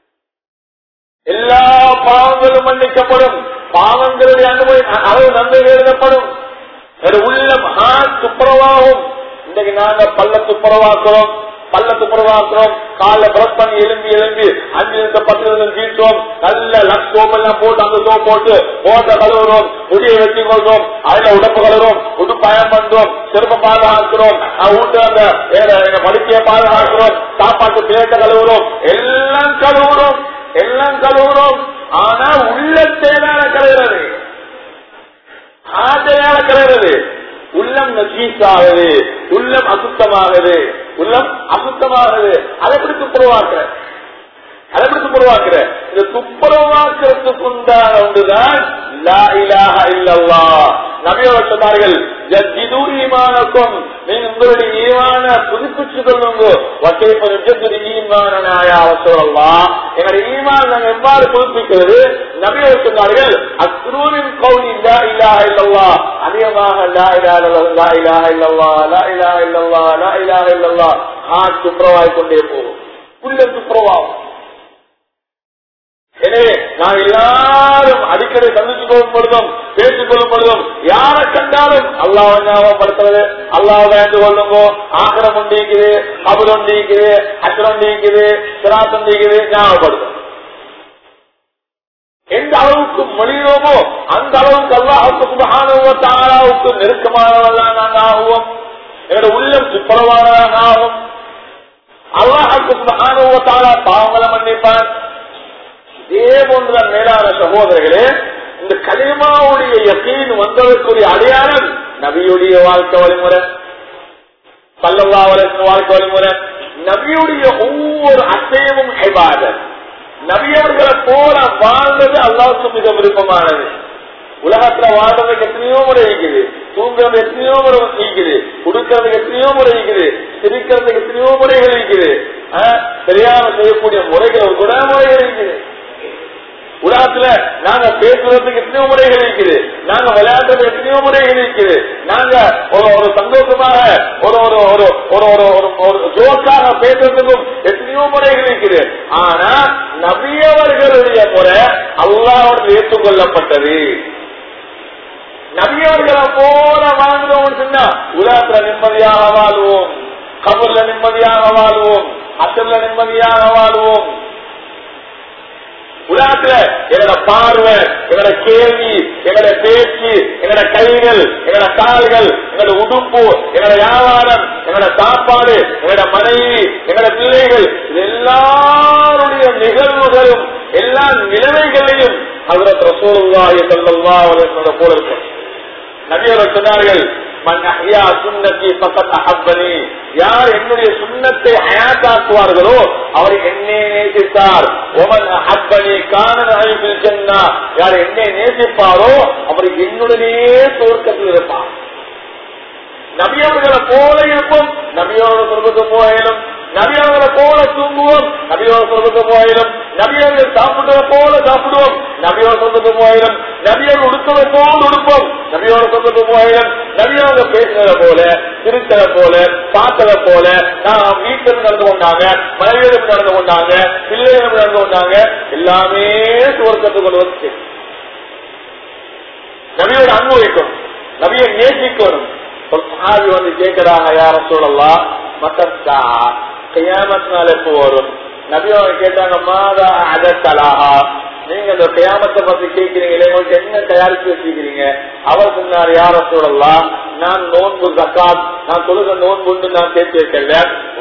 A: எல்லா பாவங்களும் மன்னிக்கப்படும் பாவங்களுடைய அனுபவி அளவு நன்மை எழுதப்படும் உள்ளம் துப்புரவாகும் இன்றைக்கு நாங்க பல்ல துப்புரவாக்குறோம் பல்ல துப்புரவாக்குறோம் கால பிரஸ் பண்ணி எலும்பி எலும்பி அஞ்சு நிமிஷம் பத்து நிமிஷம் வீழ்த்தோம் நல்ல லக்ஸ் சோப் எல்லாம் போட்டு அந்த சோப் போட்டு போட்ட கழுவுறோம் முடியை வெட்டி கொள்றோம் அதுல உடம்பு கழுவுறோம் உடுப்பயம் பண்றோம் செருப்ப பாதுகாக்கிறோம் வீட்டு அந்த எங்க படுக்கைய பாதுகாக்கிறோம் சாப்பாட்டு பிளேட்டை கழுவுறோம் எல்லாம் கழுவுறோம் எல்லாம் கழுவுறோம் ஆனா உள்ளத்தேனால கழுவுறது ஆசையால கழுவுறது உள்ளம் நசீஸ் ஆகுது உள்ளம் அசுத்தமாகுது உள்ளம் அசுத்தமாகுது அதை எப்படி துப்புரவாக்குற அதை எப்படி துப்புரவாக்குற இந்த துப்புரவாக்குறதுக்கு உண்டான ஒன்றுதான் லா இலாஹ இல்லல்லா நபியோர் சொன்னார்கள் ஜத்திது ஈமானக்கும் நீங்க உங்களுடைய ஈமான புதுப்பிச்சு கொள்ளுங்க வசைப்பது ஜத்திது ஈமான நாயா சொல்லலாம் எங்களுடைய ஈமான் நாங்கள் எவ்வாறு புதுப்பிக்கிறது நபியோர் சொன்னார்கள் அக்ரூரின் கௌலி லா இலாஹ இல்லல்லா அதிகமாக லா இலாஹ லா இலாஹ இல்லல்லா லா இலாஹ இல்லல்லா லா இலாஹ இல்லல்லா ஹார்ட் துப்புரவாய் கொண்டே போகும் உள்ளம் துப்புரவாகும் எனவே நாம் எல்லாரும் அடிக்கடி சந்திச்சு கொள்ளும் பொழுதும் பேசிக் கொள்ளும் பொழுதும் யாரை கண்டாலும் அல்லாஹ் ஞாபகப்படுத்துறது அல்லாஹ் வேண்டு கொள்ளுங்கோ ஆக்கிரம் உண்டிக்குது கபல் உண்டிக்குது அச்சரம் உண்டிக்குது சிராத் உண்டிக்குது ஞாபகப்படுத்தும் எந்த அளவுக்கு மொழியோமோ அந்த அளவுக்கு அல்லாஹுக்கு சுபகானவோ தாராவுக்கு நெருக்கமானவர்களாக நாங்கள் ஆகுவோம் எங்களுடைய உள்ளம் துப்புரவானதாக ஆகும் அல்லாஹுக்கு சுபகானவோ தாரா பாவங்களை மன்னிப்பான் இதே போன்ற மேலான சகோதரர்களே இந்த கலிமாவுடைய யக்கீன் வந்ததற்குரிய அடையாளம் நபியுடைய வாழ்க்கை வழிமுறை பல்லவா வாழ்க்கை வழிமுறை நபியுடைய ஒவ்வொரு அசையமும் ஐபாதத் நபியவர்களை போல வாழ்ந்தது அல்லாவுக்கு மிக விருப்பமானது உலகத்துல வாழ்றதுக்கு எத்தனையோ முறை இருக்குது தூங்குறது எத்தனையோ முறை இருக்குது கொடுக்கறதுக்கு எத்தனையோ முறை இருக்குது சிரிக்கிறதுக்கு எத்தனையோ முறைகள் இருக்குது தெரியாம செய்யக்கூடிய முறைகள் கூட முறைகள் இருக்குது உலகத்துல நாங்க பேசுறதுக்கு எத்தனையோ முறைகள் இருக்குது நாங்க விளையாடுறது எத்தனையோ முறைகள் இருக்குது நாங்க ஒரு ஒரு சந்தோஷமாக ஒரு ஒரு ஒரு ஒரு ஒரு ஒரு ஒரு ஜோக்காக பேசுறதுக்கும் எத்தனையோ முறைகள் இருக்குது ஆனா நபியவர்களுடைய முறை அல்லாவோடு ஏற்றுக்கொள்ளப்பட்டது நபியவர்களை போல வாழ்ந்தோம் சொன்னா உலகத்துல நிம்மதியாக வாழ்வோம் கபர்ல நிம்மதியாக வாழ்வோம் அசல்ல நிம்மதியாக வாழ்வோம் உலகத்துல எங்களோட பார்வை எங்களோட கேள்வி எங்களோட பேச்சு எங்களோட கைகள் எங்களோட கால்கள் எங்களோட உடுப்பு எங்களோட வியாபாரம் எங்களோட சாப்பாடு எங்களோட மனைவி எங்களோட பிள்ளைகள் இது எல்லாருடைய நிகழ்வுகளும் எல்லா நிலைமைகளையும் அதில் ரசூலுல்லாஹி ஸல்லல்லாஹு அலைஹி வஸல்லம் போல இருக்கும் நபியவர் சொன்னார்கள் மன் அஹ்யா சுன்னத்தி ஃபகத் அஹப்பனி யார் என்னுடைய சுண்ணத்தை ஹயாத்தாக்குவார்களோ அவர் என்னை நேசித்தார் ஒமன் அஹப்பனி காணன் அழிப்பில் சென்னா யார் என்னை நேசிப்பாரோ அவர் என்னுடனே தோற்கத்தில் இருப்பார் நபியவர்களை போல இருப்போம் நபியோட சொல்வது போயிடும் நபியவர்களை போல தூங்குவோம் நபியோட சொல்வது போயிடும் நபியவர்கள் சாப்பிடுவதை போல சாப்பிடுவோம் நபியோட சொல்வது போயிடும் நபியோடு உடுத்ததை போல உடுப்போம் நபியோட சொல்வது போயிடும் நபியோட பேசுனதை போல திருத்ததை போல பார்த்ததை போல நான் வீட்டில் நடந்து கொண்டாங்க மனைவியிடம் நடந்து கொண்டாங்க பிள்ளைகளும் நடந்து கொண்டாங்க எல்லாமே சுவர்க்கத்துக்கு கொண்டு வந்து நபியோட அன்பு வைக்கும் நபியை நேசிக்கணும் ஒரு சாவி வந்து கேட்கிறாங்க யார சொல்லலாம் மத்தா கையாமத்தினால எப்போ வரும் நபியோட கேட்டாங்க மாதா அதலாஹா நீங்க இந்த கயாமத்தை பத்தி கேட்கிறீங்களே உங்களுக்கு என்ன தயாரிச்சு வச்சிருக்கிறீங்க அவர் சொன்னார் யார சொல்லலாம் நான் நோன்பு ஜக்காத் நான் தொழுக நோன்புன்னு நான் சேர்த்து வைக்கல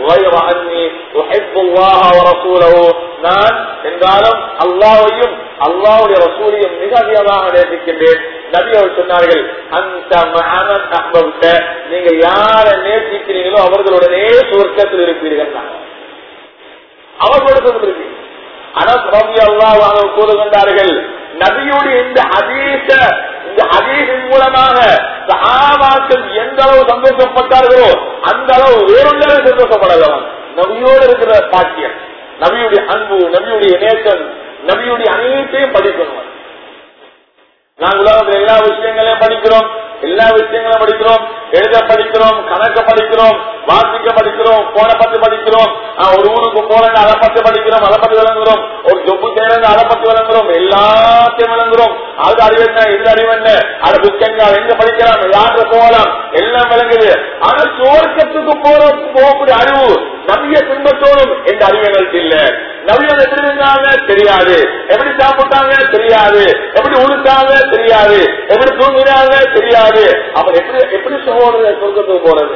A: நான் என்றாலும் அல்லாவையும் அல்லாவுடைய ரசூலையும் மிக அதிகமாக நேசிக்கின்றேன் நபி அவர் சொன்னார்கள் அந்த மகன் அஹ்பப்ட நீங்க யார நேசிக்கிறீங்களோ அவர்களுடனே சுவர்க்கத்தில் இருப்பீர்கள் அவர்களோட சொல்லிருக்கீங்க அனஸ் ரவி அல்லாஹ் கூறுகின்றார்கள் நபியுடைய இந்த ஹதீச இந்த ஹதீசின் மூலமாக சஹாபாக்கள் எந்த அளவு சந்தோஷப்பட்டார்களோ அந்த அளவு வேறொன்றாக சந்தோஷப்படலாம் நபியோடு இருக்கிற சாட்சியம் நபியுடைய அன்பு நபியுடைய நேசம் நபியுடைய அனைத்தையும் படிக்கணும் நாங்கள் உலகத்தில் எல்லா விஷயங்களையும் படிக்கிறோம் எல்லா விஷயங்களும் படிக்கிறோம் எழுத படிக்கிறோம் கணக்க படிக்கிறோம் வாசிக்க படிக்கிறோம் போன பத்தி படிக்கிறோம் ஒரு ஊருக்கு போறேன் அதை பத்தி படிக்கிறோம் அதை பத்தி விளங்குறோம் ஒரு ஜொப்பு செய்யறது அதை பத்தி விளங்குறோம் எல்லாத்தையும் விளங்குறோம் அது அறிவு என்ன இது அறிவு என்ன அது புக் எங்க எங்க படிக்கலாம் யாரு போகலாம் எல்லாம் விளங்குது ஆனா சுவர்க்கத்துக்கு போற போகக்கூடிய அறிவு நவிய பின்பற்றோடும் எந்த அறிவு எங்களுக்கு இல்ல நவியல் எப்படி இருந்தாங்க தெரியாது எப்படி சாப்பிட்டாங்க தெரியாது எப்படி உடுத்தாங்க தெரியாது எப்படி தூங்கினாங்க தெரியாது அப்ப எப்படி எப்படி சகோதர சொர்க்கத்துக்கு போறது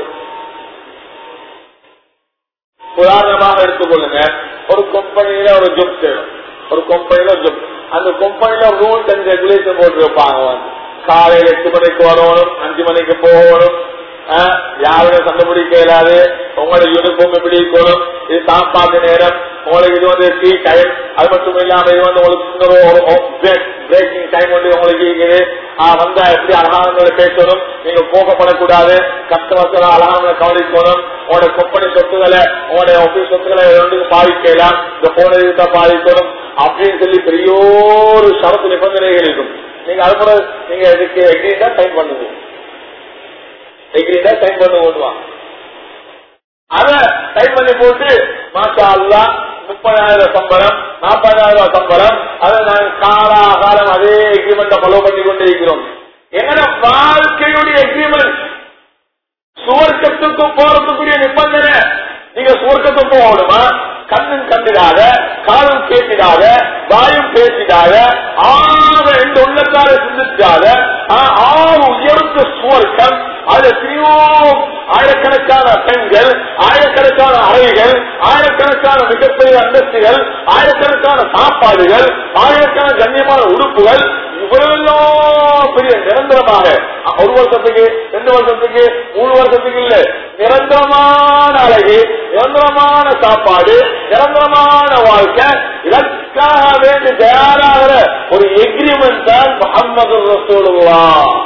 A: உதாரணமாக எடுத்துக்கொள்ளுங்க ஒரு கம்பெனியில ஒரு ஜப் செய்யணும் ஒரு கம்பெனில ஜப் அந்த கம்பெனில ரூல்ஸ் அண்ட் ரெகுலேஷன் போட்டு வைப்பாங்க வந்து காலையில எட்டு மணிக்கு வரணும் அஞ்சு மணிக்கு போகணும் யாரும் கண்டுபிடிக்க இயலாது உங்களோட யூனிஃபார்ம் எப்படி இருக்கணும் இது சாப்பாட்டு நேரம் உங்களுக்கு இது வந்து டீ டைம் அது மட்டும் இல்லாம இது வந்து உங்களுக்கு ஒரு பிரேக்கிங் டைம் வந்து உங்களுக்கு இருக்குது வந்தா எப்படி அழகானங்களை பேசணும் நீங்க கோபப்படக்கூடாது கஸ்டமர்ஸ் அழகானங்களை கவனிக்கணும் உங்களோட கம்பெனி சொத்துக்களை உங்களுடைய ஆபீஸ் சொத்துக்களை வந்து பாதிக்கலாம் இந்த போன இதுதான் பாதிக்கணும் அப்படின்னு சொல்லி பெரிய ஒரு சரத்து நிபந்தனைகள் இருக்கும் நீங்க அது கூட நீங்க இதுக்கு எக்ரீண்டா சைன் பண்ணுங்க எக்ரீண்டா சைன் பண்ண ஓடுவான் அத டைப் பண்ணி போட்டு மாசா அல்லா முப்பதாயிரம் சம்பளம் நாற்பதாயிரம் சம்பளம் அதை நாங்கள் காலா காலம் அதே எக்ரிமெண்ட் ஃபாலோ பண்ணி கொண்டே இருக்கிறோம் எங்கட வாழ்க்கையுடைய எக்ரிமெண்ட் சுவர்க்கத்துக்கு போறதுக்குரிய நிபந்தனை நீங்க சுவர்க்கத்துக்கு போகணுமா கண்ணும் கண்டிடாத காலும் கேட்டிடாத வாயும் பேசிடாத ஆறு ரெண்டு உள்ளத்தார சிந்திச்சாத ஆறு உயர்ந்த சுவர்க்கம் அதுல எத்தனையோ ஆயிரக்கணக்கான பெண்கள் ஆயிரக்கணக்கான அறைகள் ஆயிரக்கணக்கான மிகப்பெரிய அந்தஸ்துகள் ஆயிரக்கணக்கான சாப்பாடுகள் ஆயிரக்கணக்கான கண்ணியமான உடுப்புகள் இவ்வளவு பெரிய நிரந்தரமாக அ, ஒரு வருஷத்துக்கு ரெண்டு வருஷத்துக்கு மூணு வருஷத்துக்கு இல்ல நிரந்தரமான அழகு நிரந்தரமான சாப்பாடு நிரந்தரமான வாழ்க்கை இதற்காக வேண்டி தயாராகிற ஒரு எக்ரிமெண்ட் தான் முகமது ரசூலுல்லா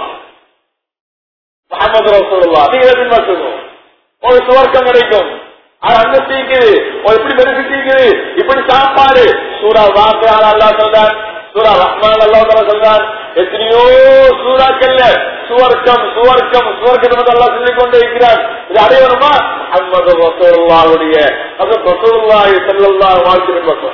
A: முகமது ரசூலுல்லா நீங்க பின்பற்றுங்க ஒரு சுவர்க்கம் கிடைக்கும் அது அங்க தீக்குது ஒரு இப்படி பெருசு தீக்குது இப்படி சாப்பாடு சூரா வாக்கையால் அல்லா சொல்றான் சூரா ரஹ்மான் அல்லா தலா சொல்றான் எத்தனையோ சூறாக்கல்ல சுவர்க்கம் சுவர்க்கம் சுவர்க்கத்தை மட்டும் அல்லா சொல்லிக் கொண்டே இருக்கிறார் இது அடையணுமா முகமது ரசூலுல்லாவுடைய அது ரசூலுல்லாஹி ஸல்லல்லாஹு வாழ்க்கை பக்கம்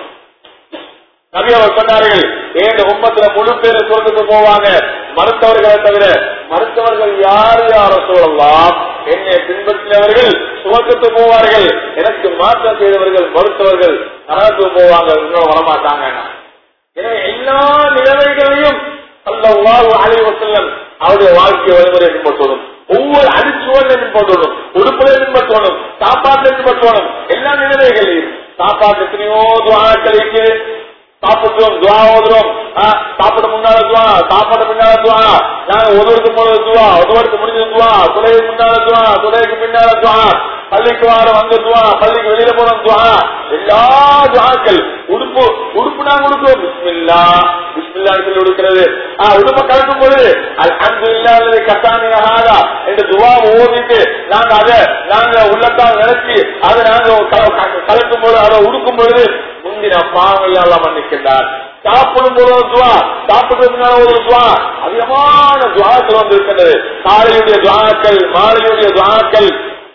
A: நபி அவர் சொன்னார்கள் ஏன் உம்மத்துல முழு பேர் சொர்க்கத்துக்கு போவாங்க மருத்துவர்களை தவிர மருத்துவர்கள் யார் யார சூழலாம் என்னை பின்பற்றினவர்கள் சுவர்க்கத்துக்கு போவார்கள் எனக்கு மாற்றம் செய்தவர்கள் மருத்துவர்கள் நரகத்துக்கு போவாங்க இன்னும் வரமாட்டாங்க எனவே எல்லா நிலைமைகளையும் அல்லாஹ் அலைஹி வஸல்லம் அவருடைய வாழ்க்கை வழிமுறை பின்பற்றணும் ஒவ்வொரு அடிச்சுவலை பின்பற்றணும் உடுப்புகளை பின்பற்றணும் சாப்பாட்டை பின்பற்றணும் எல்லா நிலைமைகளையும் சாப்பாட்டு எத்தனையோ துவாக்கள் இருக்குது சாப்பிடுறோம் துவா ஓதுறோம் ஆ, சாப்பிட முன்னால துவா சாப்பாடு முன்னால துவா நாங்க ஒதுவருக்கு போனது துவா ஒதுவருக்கு முடிஞ்சது துவா துளைக்கு முன்னால துவா துளைக்கு பின்னால துவா பள்ளிக்கு வார வந்த துவா பள்ளிக்கு வெளியில போன துவா எல்லா துவாக்கள் உடுப்பு உடுப்பு நாங்க உடுப்போம் பிஸ்மில்லா பிஸ்மில்லா சொல்லி உடுக்கிறது ஆ, உடுப்பை கலக்கும் பொழுது அல்ஹம்து இல்லாதது கட்டானியாக என்று துவா ஓதிட்டு நாங்க அதை நாங்க உள்ளத்தால் நினைச்சு அதை நாங்க க- கலக்கும் பொழுது அதை உடுக்கும் பொழுது முந்தின பாவங்கள் எல்லாம் மன்னிக்கின்றார் சாப்பிடும் போது ஒரு துவா சாப்பிடுறதுனால ஒரு துவா அதிகமான துவாக்கள் வந்து இருக்கின்றது காலையுடைய துவாக்கள் மாலையுடைய துவாக்கள்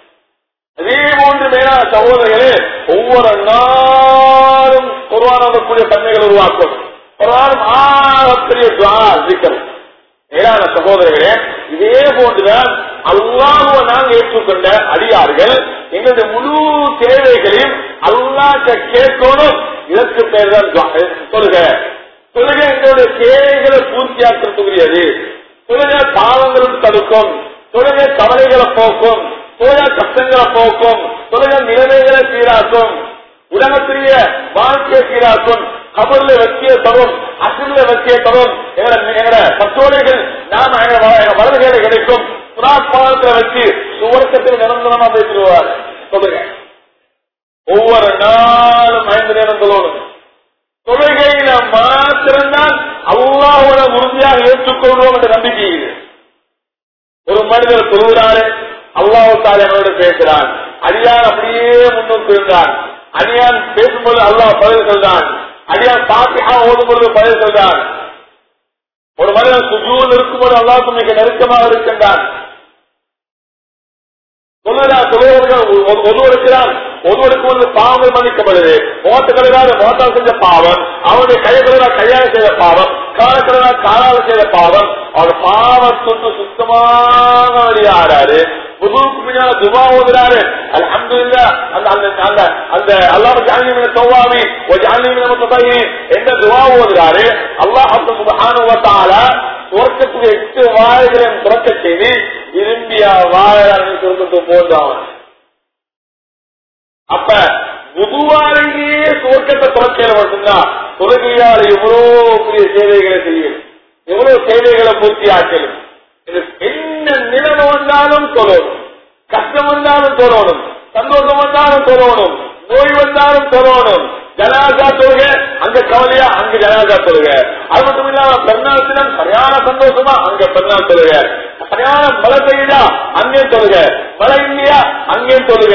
A: அதே போன்று மேலான சகோதரர்களே ஒவ்வொரு நாளும் குர்ஆன் வரக்கூடிய தன்மைகள் உருவாக்கும் குர்ஆன் ஆகப்பெரிய துவா இருக்கிறது மேலான சகோதரர்களே இதே போன்றுதான் அல்லாஹுவை நாங்கள் ஏற்றுக்கொண்ட அடியார்கள் எங்களுடைய முழு தேவைகளையும் அல்லாட்ட கேட்கணும் இதற்கு பேர் தான் துவா. சொல்லுக சொல்லுக எங்களுடைய தேவைகளை பூர்த்தியாக்கிறதுக்குரியது சொல்லுக பாவங்களும் தடுக்கும் சொல்லுக கவலைகளை போக்கும் சொல்லுக கஷ்டங்களை போக்கும் சொல்லுக நிலைமைகளை சீராக்கும் உலகத்திலேய வாழ்க்கையை சீராக்கும் கபர்ல வெற்றிய தரும் அசுல வெற்றிய தரும் எங்கட எங்கட பத்தோடைகள் நாம எங்க வ- எங்க வலதுகளை கிடைக்கும் புறாப்பாலத்தை வச்சு சுவர்க்கத்தில் நிரந்தரமா பேசிடுவார் சொல்லுங்க ஒவ்வொரு நாளும் ஐந்து நேரம் சொல்லணும் தொழுகையில மாத்திரம்தான் அல்லாஹோட உறுதியாக ஏற்றுக்கொள்வோம் என்ற நம்பிக்கை இது ஒரு மனிதர் தொழுகிறாரு அல்லாஹால என்னோட பேசுறான் அடியான் அப்படியே முன்னுக்கு இருந்தான் அடியான் பேசும்போது அல்லாஹ் பதில் சொல்றான் அடியான் பாத்தியா ஓடும் பொழுது பதில் சொல்றான் ஒரு மனிதன் சுஜூல் இருக்கும்போது அல்லாஹ் மிக நெருக்கமாக இருக்கின்றான் சொல்லுகிறார் சொல்லுவர்கள் ஒருவருக்கிறான் ஒருவருக்கு வந்து பாவங்கள் மன்னிக்கப்படுது மோட்ட கழுகாத மோட்டால் செஞ்ச பாவம் அவனுடைய கையக்கழுகா கையால் செய்த பாவம் காலக்கழுகா காலால் செய்த பாவம் அவர் பாவத்துக்கு சுத்தமாக வெளியாடாரு புதுவுக்கு பின்னால துபா ஓதுறாரு அல்ஹம்துலில்லா அந்த அந்த அந்த அந்த அல்லாஹ் ஜாலிமின தௌவாமி ஒரு ஜாலிமின முத்தபையி என்ற துவா ஓதுறாரு அல்லாஹ் சுப்ஹானஹு வ தஆலா சுவர்க்கத்துக்கு எட்டு வாய்களையும் துறக்க செய்து விரும்பிய வாழை சுருக்கத்து போன்றான் அப்ப புதுவாரையே சுவர்க்கத்தை துறக்கையில மட்டும்தான் தொழுகையால் எவ்வளவு பெரிய சேவைகளை செய்யும் எவ்வளவு சேவைகளை பூர்த்தி ஆக்கலும் இது என்ன நிலைமை வந்தாலும் சொல்லணும் கஷ்டம் வந்தாலும் சொல்லணும் சந்தோஷம் வந்தாலும் சொல்லணும் நோய் வந்தாலும் சொல்லணும் ஜனாதா தொழுக அங்க கவலையா அங்க ஜனாதா தொழுக அது மட்டும் இல்லாம பெருநாள் தினம் சரியான சந்தோஷமா அங்க பெருநாள் தொழுக சரியான மழை பெய்யுதா அங்கே தொழுக மழை இல்லையா அங்கே தொழுக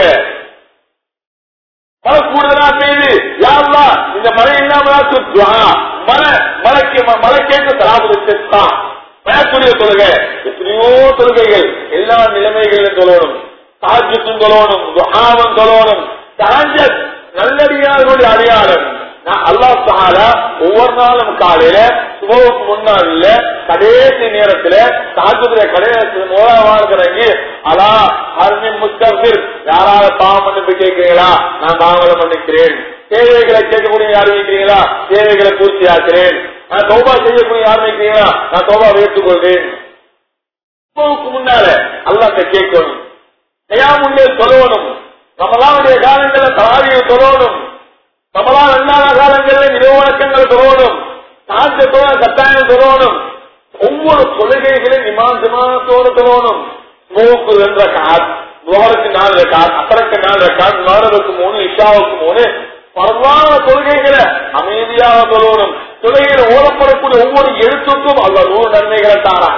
A: மழை கூடுதலா பெய்யுது யாருலா இந்த மழை இல்லாம மழை மழைக்கு மழை கேட்டு தராபுரத்தை பயக்கூடிய தொழுகை எத்தனையோ தொழுகைகள் எல்லா நிலைமைகளிலும் சொல்லணும் சாஜத்தும் சொல்லணும் துஹாவும் சொல்லணும் சாஞ்ச நல்லடியார்களுடைய அடையாளம் நான் அல்லாஹ் சஹாலா ஒவ்வொரு நாளும் காலையில சுபவுக்கு முன்னாடில கடைசி நேரத்துல சாஜத்துல கடைசி மூலாவாங்க அலா அருமின் முஸ்தபிர் யாராவது பாவம் மன்னிப்பு கேட்கிறீங்களா நான் பாவங்களை மன்னிக்கிறேன் தேவைகளை கேட்கக்கூடிய யாரும் இருக்கிறீங்களா தேவைகளை பூர்த்தி ஆக்கிறேன் நான் தோபா செய்யக்கூடிய யாரும் இருக்கிறீங்களா நான் தோபா ஏற்றுக்கொள்றேன் சுபவுக்கு முன்னால அல்லாட்ட கேட்கணும் தயாமுள்ளே சொல்லணும் ரமலானுடைய காலங்களில் தராவியை சொல்லணும் ரமலான் அல்லாத காலங்களில் நிறுவனக்கங்கள் சொல்லணும் சாந்த கட்டாயம் சொல்லணும் ஒவ்வொரு தொழுகைகளையும் இமான் ஜமாத்தோடு தொழணும் மூக்கு ரெண்டு கார் துவாரக்கு நாலு ரெக்கார் அசரக்கு நாலு ரெக்கார் நாலுக்கு மூணு இஷாவுக்கு மூணு பரவான தொழுகைகளை அமைதியாக தொழணும் தொழுகையில் ஓடப்படக்கூடிய ஒவ்வொரு எழுத்துக்கும் அல்ல நூறு நன்மைகளை தாரான்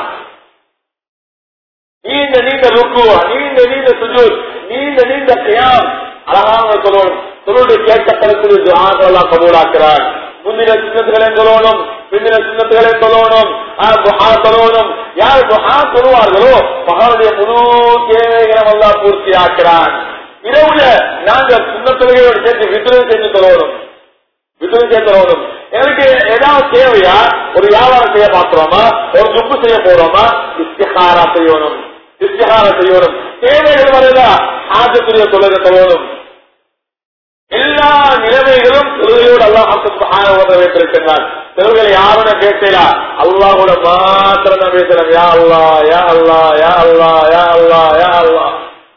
A: நீண்ட நீண்ட ருக்கு நீண்ட நீண்ட சுஜூர் நீண்ட நீண்ட கியாம் அழகான சொல்லணும் சொல்லுடைய கேட்கப்படக்கூடிய துஆக்கெல்லாம் கபூலாக்கிறார் முந்தின சின்னத்துகளை சொல்லணும் பிந்தின சின்னத்துகளை சொல்லணும் துஹா சொல்லணும் யார் துஹா சொல்லுவார்களோ மகானுடைய முழு தேவைகளை எல்லாம் பூர்த்தி ஆக்கிறான் இரவுல நாங்கள் சின்னத்துறையோடு சேர்த்து வித்திரை செஞ்சு சொல்லணும் வித்திரை சேர்த்து சொல்லணும் எனக்கு ஏதாவது தேவையா ஒரு வியாபாரம் செய்ய பார்க்கிறோமா ஒரு துப்பு செய்ய போறோமா இஸ்திகாரா செய்யணும் இஸ்திகாரா செய்யணும் தேவைகள் வருதா ஆஜத்துடைய தொழிலை சொல்லணும் எல்லா நிலைமைகளும் தொழுகையோடு அல்லாஹ் வைத்திருக்கிறார் தொழுகளை யாரோட பேசலா அல்லாஹோட மாத்திரம் தான் பேசலாம் யா அல்லா யா அல்லா யா அல்லா யா அல்லா யா அல்லா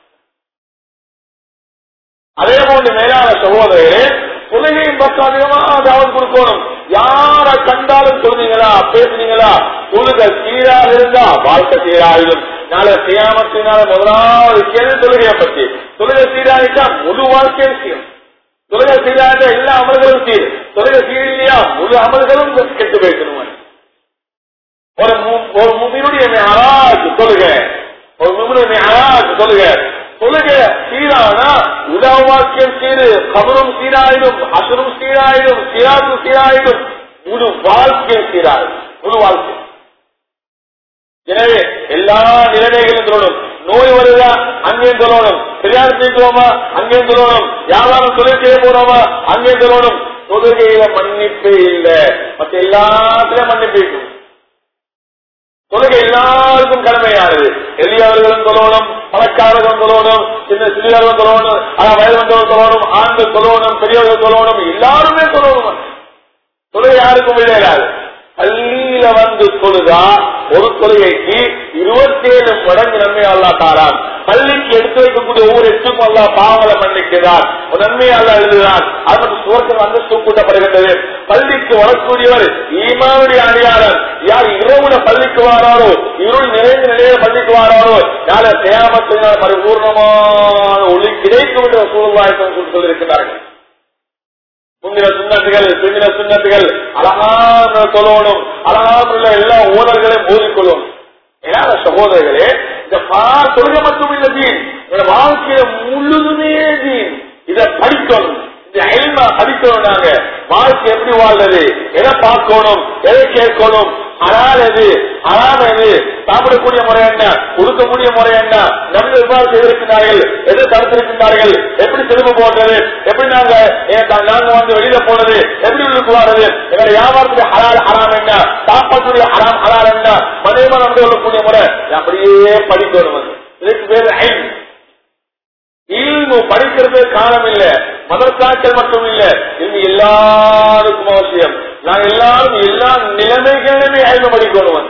A: அதே போன்று மேலான சகோதரர்களே தொழுகையின் பக்கம் அதிகமாக கவனம் கொடுக்கணும் யார கண்டாலும் சொல்றீங்களா பேசுனீங்களா தொழுக சீராக இருந்தா வாழ்க்கை சீராகிடும் நாளை செய்யாமத்தினால முதலாவது கேள்வி தொழுகையை பற்றி தொழுகை சீராகிட்டா முழு வாழ்க்கையும் சீரும் தொழுகை சீராக எல்லா அமல்களும் சீர் தொழுகை சீரியா முழு அமல்களும் கெட்டு போய்க்கணும் ஒரு ஒரு முமினுடைய அராஜ் தொழுக ஒரு முமினுடைய அராஜ் தொழுக தொழுக சீரானா உலக வாக்கியம் சீரு கபரும் சீராயிடும் அசுரும் சீராயிடும் சீராத்தும் சீராயிடும் முழு வாழ்க்கையும் சீராயிடும் முழு வாழ்க்கை எனவே எல்லா நிலைமைகளும் சொல்லணும் நோய் வருதா அங்கேயும் சொல்லணும் கல்யாணம் செய்வோமா அங்கேயும் சொல்லணும் வியாபாரம் தொழில் செய்ய போறோமா அங்கேயும் சொல்லணும் தொழுகையில மன்னிப்பே இல்லை மற்ற எல்லாத்திலும் மன்னிப்பு இருக்கும் தொழுகை எல்லாருக்கும் கடமையானது எளியவர்களும் சொல்லணும் பணக்காரர்களும் சொல்லணும் சின்ன சிறியவர்களும் சொல்லணும் ஆனா வயதுவந்தவர்கள் சொல்லணும் ஆண்கள் சொல்லணும் பெரியவர்கள் சொல்லணும் எல்லாருமே சொல்லணும் தொழுகை யாருக்கும் விளையாது பள்ளியில வந்து தொழுதா ஒரு தொழுகைக்கு இருபத்தி ஏழு மடங்கு நன்மை அல்லா தாரான் பள்ளிக்கு எடுத்து வைக்கக்கூடிய ஒவ்வொரு எட்டுக்கும் அல்லா பாவங்களை மன்னிக்கிறார் ஒரு நன்மையை அல்லா எழுதுகிறான் அது மட்டும் சுவர்க்கம் அந்தஸ்து கூட்டப்படுகின்றது பள்ளிக்கு வரக்கூடியவர் ஈமானுடைய அணியாளர் யார் இரவுல பள்ளிக்கு வாராரோ இருள் நிறைந்த நிலையில பள்ளிக்கு வாராரோ யார தேமத்தினால் பரிபூர்ணமான ஒளி கிடைக்கும் என்று சூழ்நிலை சொல்லியிருக்கிறார்கள் முந்தின சுண்ணத்துகள் பிந்தின சுண்ணத்துகள் அழகான சொல்லணும் அழகான எல்லா ஊழல்களையும் மோதிக்கொள்ளும் ஏன்னா சகோதரர்களே இந்த பா தொழுகை மட்டும் இல்ல தீன் இந்த வாழ்க்கையில முழுதுமே தீன் இதை படிக்கணும் இந்த எல்மா படிக்கணும் நாங்க வாழ்க்கை எப்படி வாழ்றது எதை பார்க்கணும் எதை கேட்கணும் அனால் எது அறாம் எது சாப்பிடக்கூடிய முறை என்ன கொடுக்கக்கூடிய முறை என்ன நபி எவ்வாறு செய்திருக்கிறார்கள் எது தடுத்திருக்கின்றார்கள் எப்படி திரும்ப போடுறது எப்படி நாங்க நாங்க வந்து வெளியில போனது எப்படி உள்ளுக்கு வாடுறது எங்களுடைய வியாபாரத்துடைய ஹலால் ஹராம் என்ன சாப்பாட்டுடைய ஹராம் ஹலால் என்ன மனிதமா நடந்து கொள்ளக்கூடிய முறை அப்படியே படிக்கணும் இதுக்கு பேரு ஐன் இல்மு படிக்கிறது காலம் இல்ல மதர்சாக்கள் மட்டும் இல்ல இது எல்லாருக்கும் அவசியம் நான் எல்லாரும் எல்லா நிலைமைகளிலுமே அயல்ம படிக்கணும்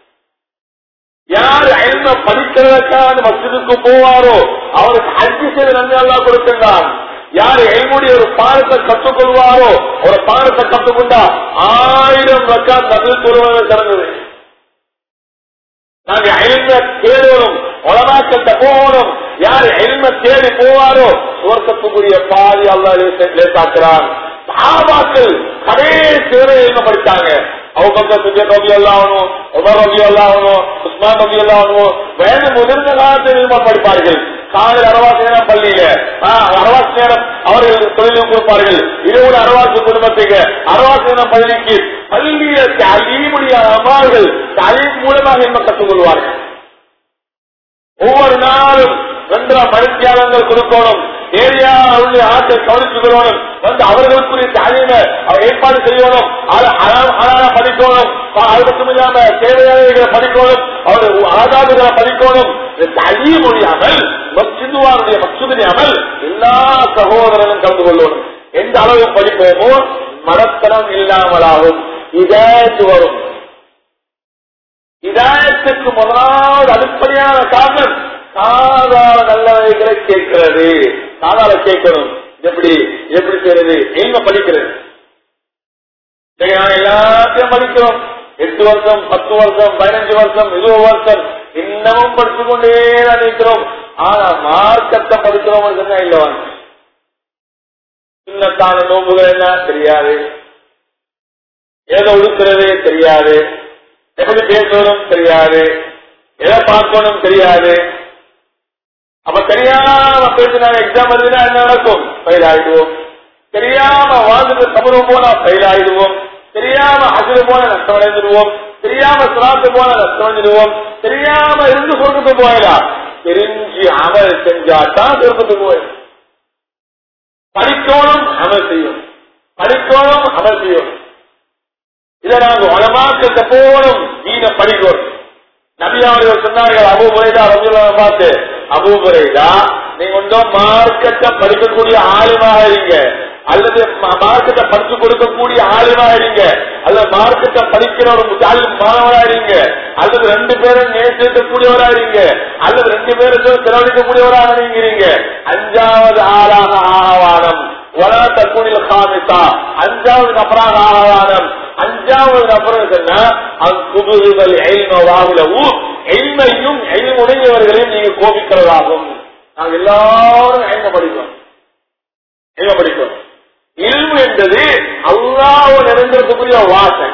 A: யார் அயல்ம படிக்கிறதுக்கான மசிதுக்கு போவாரோ அவருக்கு அஞ்சு செய்த நன்மை எல்லாம் கொடுக்கின்றான் யார் எல்முடைய ஒரு பாடத்தை கற்றுக்கொள்வாரோ ஒரு பாடத்தை கற்றுக்கொண்டா ஆயிரம் ரக்கா பதில் சொல்வது சிறந்தது நாங்க அயல்ம தேடணும் உலமாக்கத்தை போகணும் யார் எல்ம தேடி போவாரோ சுவர்க்கத்துக்குரிய பாதி அல்லா லேசாக்குறான் சாபாக்கள் கடைசி வரை என்ன படித்தாங்க அவங்க சுஜன் ரவி எல்லாவனும் உமர் ரவி எல்லாவனும் உஸ்மான் ரவி எல்லாவனும் வயது முதிர்ந்த காலத்தில் படிப்பார்கள் காலையில் அரவாசி நேரம் பள்ளியில அரவாசி நேரம் அவர்கள் தொழில் கொடுப்பார்கள் இருபது அரவாசி குடும்பத்துக்கு அரவாசி நேரம் பள்ளிக்கு பள்ளியில தலீமுடைய அமார்கள் தலீம் மூலமாக என்ன கற்றுக்கொள்வார்கள் ஒவ்வொரு நாளும் ரெண்டரை மணித்தியாளங்கள் கொடுக்கணும் ஏரியா அவருடைய ஆட்டை கவனிச்சுக்கணும் வந்து அவர்களுக்குரிய தாலிம ஏற்பாடு செய்யணும் அதை அழகான படிக்கணும் அது மட்டும் இல்லாம தேவையானவைகளை படிக்கணும் அவருடைய ஆதாரங்களை படிக்கணும் தழிய முடியாமல் மச்சிதுவாருடைய மச்சுதியாமல் எல்லா சகோதரனும் கலந்து கொள்ளணும் எந்த அளவு படிப்போமோ மடத்தனம் இல்லாமலாகும் இதாச்சு வரும் இதாயத்துக்கு முதலாவது அடிப்படையான காரணம் சாதாரண நல்லவைகளை கேட்கிறது சாதாரண கேட்கணும் எப்படி எப்படி செய்யறது எங்க படிக்கிறது நாங்க எல்லாத்தையும் படிக்கிறோம் எட்டு வருஷம் பத்து வருஷம் பதினஞ்சு வருஷம் இருபது வருஷம் இன்னமும் படிச்சு கொண்டே தான் இருக்கிறோம் ஆனா மார்க்கத்தை படிக்கிறோம் சொன்னா இல்லவன் சின்னத்தான நோம்புகள் என்ன தெரியாது எதை உடுக்கிறது தெரியாது எப்படி பேசணும் தெரியாது எதை பார்க்கணும் தெரியாது அப்ப தெரியாம பேசினாங்க எக்ஸாம் எழுதினா என்ன நடக்கும் ஃபெயில் ஆயிடுவோம் தெரியாம வாழ்ந்துட்டு சமூகம் போனா ஃபெயில் ஆயிடுவோம் தெரியாம அசுறு போன நஷ்டம் அடைந்துடுவோம் தெரியாம சிராத்து போன நஷ்டம் அடைஞ்சிடுவோம் தெரியாம இருந்து சொர்க்கத்து போயிடலாம் தெரிஞ்சு அமல் செஞ்சாதான் சொர்க்கத்து போயிடும் படிக்கணும் அமல் செய்யும் படிக்கணும் அமல் செய்யும் இதை நாங்க வளமாக்க போகணும் நீங்க படிக்கணும் நபியாவர்கள் சொன்னார்கள் அபு முறைதா ரஜுலா பார்த்து அபு முறைதா நீங்க ஒன்றும் மார்க்கத்தை படிக்கக்கூடிய ஆளுமாக இருங்க அல்லது மார்க்கத்தை படிச்சு கொடுக்கக்கூடிய ஆளுமாக இருங்க அல்லது மார்க்கத்தை படிக்கிற ஒரு முட்டாளி மாணவரா இருங்க அல்லது ரெண்டு பேரும் நேசிக்கக்கூடியவரா இருங்க அல்லது ரெண்டு பேரும் செலவழிக்கக்கூடியவராக நீங்கிறீங்க அஞ்சாவது ஆளாக ஆவானம் வலா தக்குனில் காமித்தா அஞ்சாவது நபராக ஆவானம் அஞ்சாவது நபர் சொன்னா அங்குபுகள் எல்ம வாகுலவு எல்மையும் எல்முடையவர்களையும் நீங்க கோபிக்கிறதாகும் நாங்க எல்லாரும் எல்ம படிக்கிறோம் எல்ம படிக்கிறோம் இல்மு என்பது அல்லாஹ் நிறைந்திருக்கக்கூடிய வாசன்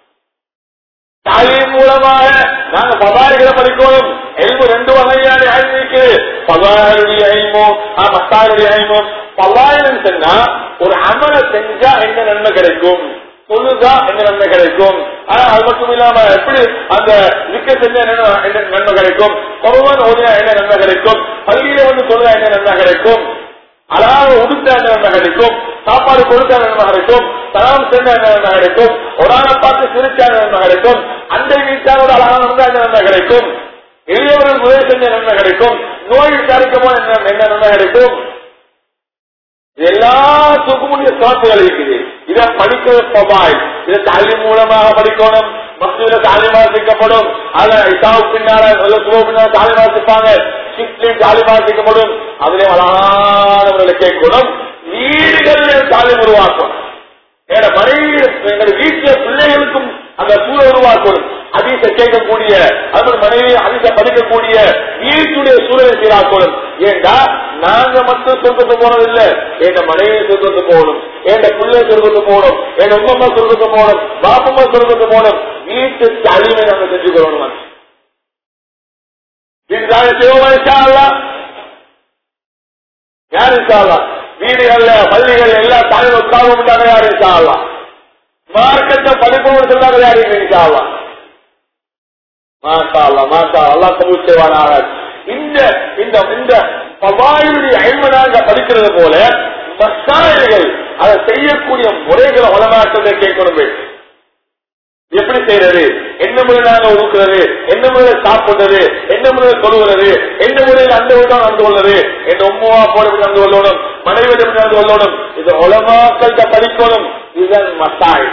A: தாயின் மூலமாக நாங்க பதாரிகளை படிக்கணும் எல்மு ரெண்டு வகையான அழிவு இருக்குது பதாருடைய அழிமோ மத்தாருடைய அழிமோ பதாயிரம் சொன்னா ஒரு அமலை செஞ்சா என்ன நன்மை கிடைக்கும் சொல்லுதா என்ன நன்மை கிடைக்கும் ஆனா அது மட்டும் இல்லாம எப்படி அந்த விக்க செஞ்ச என்ன என்ன நன்மை கிடைக்கும் பகவான் ஓதினா என்ன நன்மை கிடைக்கும் பள்ளியில வந்து சொல்லுதா என்ன நன்மை கிடைக்கும் அழகாக உடுத்த என்ன நன்மை கிடைக்கும் சாப்பாடு கொடுத்த நன்மை கிடைக்கும் தரம் செஞ்ச என்ன நன்மை கிடைக்கும் ஒரு ஆளை பார்த்து சிரிச்சா நன்மை கிடைக்கும் அண்டை வீட்டாரோட அழகான நன்மை என்ன நன்மை கிடைக்கும் எளியவர்கள் உதவி செஞ்ச நன்மை கிடைக்கும் நோய் விசாரிக்கமோ என்ன என்ன நன்மை கிடைக்கும் இது எல்லாத்துக்கும் முடிய சாத்துகள் இருக்குது இதை படிக்கிற பபாய் இதை தாலி மூலமாக படிக்கணும் மசூல தாலி வாசிக்கப்படும் அதுல இசாவு பின்னால சுப பின்னால தாலி வாசிப்பாங்க சிப்லையும் தாலி வாசிக்கப்படும் அதிலே அழகானவர்களை கேட்கணும் வீடுகளில் தாலி உருவாக்கணும் எங்க மனைவி எங்க வீட்டுல பிள்ளைகளுக்கும் அந்த சூழல் உருவாக்கணும் அதிச கேட்கக்கூடிய அது மனைவி அதிச படிக்கக்கூடிய வீட்டுடைய சூழலை சீராக்கணும் ஏண்டா நாங்க மட்டும் சொர்க்கத்து போனதில்லை எங்க மனைவி சொர்க்கத்து போகணும் எங்க பிள்ளை சொர்க்கத்து போகணும் எங்க உங்கம்மா சொர்க்கத்து போகணும் பாப்பம்மா சொர்க்கத்து போகணும் வீட்டு தழிவை நாங்க செஞ்சுக்கிறோம் வீட்டுக்காக செய்வோமா யாரு சாலாம் வீடுகள்ல பள்ளிகள் எல்லா தலைவர் உட்கார்ந்து யாரு சாலாம் மார்க்கத்தை படிப்பவர் சொன்னாங்க யாரு சாலாம் மாசா அல்லா மாசா அல்லா கபூல் செய்வானாக இந்த இந்த இந்த பவாயுடைய ஐம்பதாக படிக்கிறது போல மசாயல்கள் அதை செய்யக்கூடிய முறைகளை வளமாற்றத்தை கேட்கணும் எப்படி செய்யறது என்ன முறையில் நாங்க உடுக்கிறது என்ன முறையில் சாப்பிடுறது என்ன முறையில் சொல்லுகிறது என்ன முறையில் அந்த விடம் நடந்து கொள்வது என் உம்மாவா போல எப்படி நடந்து கொள்ளணும் மனைவி எப்படி நடந்து கொள்ளணும் இது உலமாக்கள்கிட்ட படிக்கணும் இதுதான் மசாய்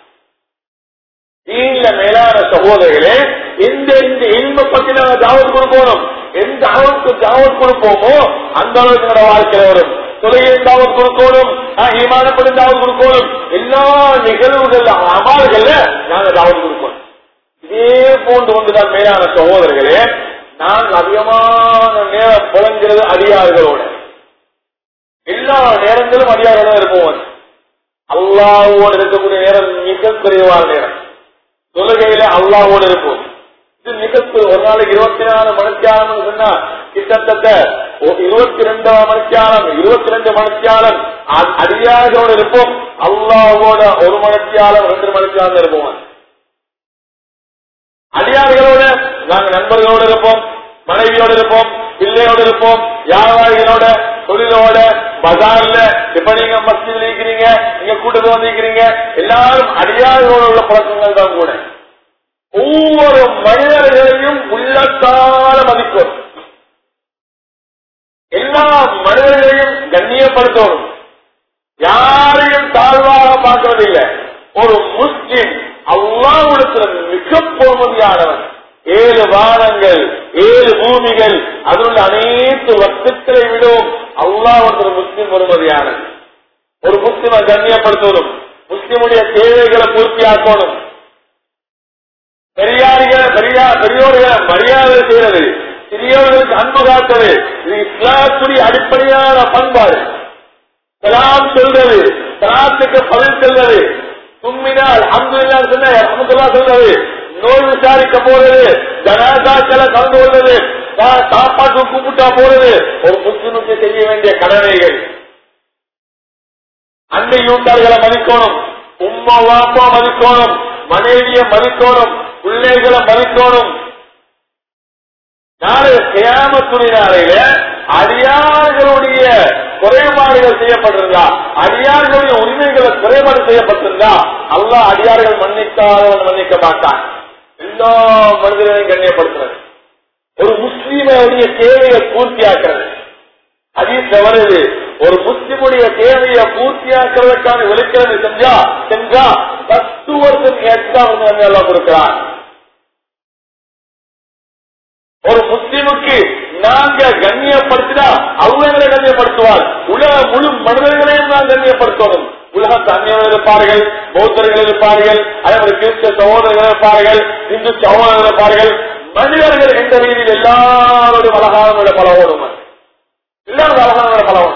A: நீங்க மேலான சகோதரர்களே எந்த இந்த இன்ப பத்தி நாங்க தாவத் கொடுக்கணும் எந்த அளவுக்கு தாவத் கொடுப்போமோ அந்த அளவுக்கு என்னோட வாழ்க்கையில வரும் தொலையை தாவத் கொடுக்கணும் ஈமானப்படி தாவத் கொடுக்கணும் எல்லா நிகழ்வுகள் அமால்கள்ல நாங்க தாவத் கொடுக்கணும் இதே போன்று ஒன்றுதான் மேலான சகோதரர்களே நான் அதிகமான நேரம் புலங்கிறது அதிகாரிகளோட எல்லா நேரங்களும் அதிகாரிகளோட இருப்போம் அல்லாவோடு இருக்கக்கூடிய நேரம் மிக குறைவான நேரம் தொழுகையில அல்லாவோடு இருப்போம் இது மிக ஒரு நாளைக்கு இருபத்தி நாலு மணித்தியாலம் சொன்னா கிட்டத்தட்ட இருபத்தி ரெண்டாம் மணித்தியாலம் இருபத்தி ரெண்டு மணித்தியாலம் அதிகாரிகளோடு இருப்போம் அல்லாவோட ஒரு மணித்தியாலம் ரெண்டு மணித்தியாலம் இருப்போம் அதிகாரிகளோட நாங்க நண்பர்களோடு இருப்போம் மனைவியோடு இருப்போம் பிள்ளையோடு இருப்போம் வியாபாரிகளோட தொழிலோட பஜார்ல இப்ப நீங்க மஸ்தில் இருக்கிறீங்க நீங்க கூட்டத்தில் வந்திருக்கிறீங்க எல்லாரும் அடியார்களோட உள்ள பழக்கங்கள் தான் கூட ஒவ்வொரு மனிதர்களையும் உள்ளத்தால மதிக்கும் எல்லா மனிதர்களையும் கண்ணியப்படுத்தணும் யாரையும் தாழ்வாக பார்க்கறதில்லை ஒரு முஸ்லிம் அல்லாவிடத்துல மிக பொறுமதியானவன் ஏழு வானங்கள் ஏழு பூமிகள் அதில் அனைத்து வஸ்துக்களை விடவும் அல்லாஹ் ஒரு முஸ்லிம் பொறுமதியானது ஒரு முஸ்லிமை கண்ணியப்படுத்தணும் முஸ்லிமுடைய தேவைகளை பூர்த்தியாக்கணும் பெரியோர்களை மரியாதை செய்யறது சிறியவர்களுக்கு அன்பு காத்தது இது இஸ்லாத்துடைய அடிப்படையான பண்பாடு சலாம் சொல்றது சலாத்துக்கு பதில் சொல்றது தும்மினால் அன்புல்லா சொன்ன அமுதல்லா சொல்றது நோய் விசாரிக்க போறது ஜனாதாக்களை கலந்து கொள்வது சா- சாப்பாட்டு கூப்பிட்டா போறது ஒரு முஸ்லிமுக்கு செய்ய வேண்டிய கடமைகள் அண்டை யூட்டார்களை மதிக்கணும் உம்மா வாப்பா மதிக்கணும் மனைவிய மதிக்கணும் பிள்ளைகளை மதிக்கணும் நாளைய கியாமத்துடைய நாளையில அடியார்களுடைய குறைபாடுகள் செய்யப்பட்டிருந்தா அடியார்களுடைய உரிமைகளை குறைபாடு செய்யப்பட்டிருந்தா அல்லாஹ் அடியார்கள் மன்னித்தாதவன் மன்னிக்க மாட்டான் எல்லா மனிதர்களையும் கண்ணியப்படுத்துறது ஒரு முஸ்லீமுடைய தேவையை பூர்த்தியாக்குறது அதீஸ் வருது ஒரு முஸ்லிமுடைய தேவையை பூர்த்தியாக்குறதுக்கான வெளிக்கிழமை செஞ்சா சென்றா பத்து வருஷம் எக்ஸாம் வந்து எல்லாம் கொடுக்கிறான் ஒரு முஸ்லிமுக்கு நாங்க கண்ணியப்படுத்தினா அவங்களை கண்ணியப்படுத்துவார் உலக முழு மனிதர்களையும் நாம் கண்ணியப்படுத்தணும் உலகத்து அந்நியர்கள் இருப்பார்கள் பௌத்தர்கள் இருப்பார்கள் அதே மாதிரி கிறிஸ்த சகோதரர்கள் இருப்பார்கள் இந்து சகோதரர்கள் இருப்பார்கள் மனிதர்கள் எந்த ரீதியில் எல்லாரோடும் அழகானோட பலவோடும் எல்லாரும் அழகானோட பலவோடும்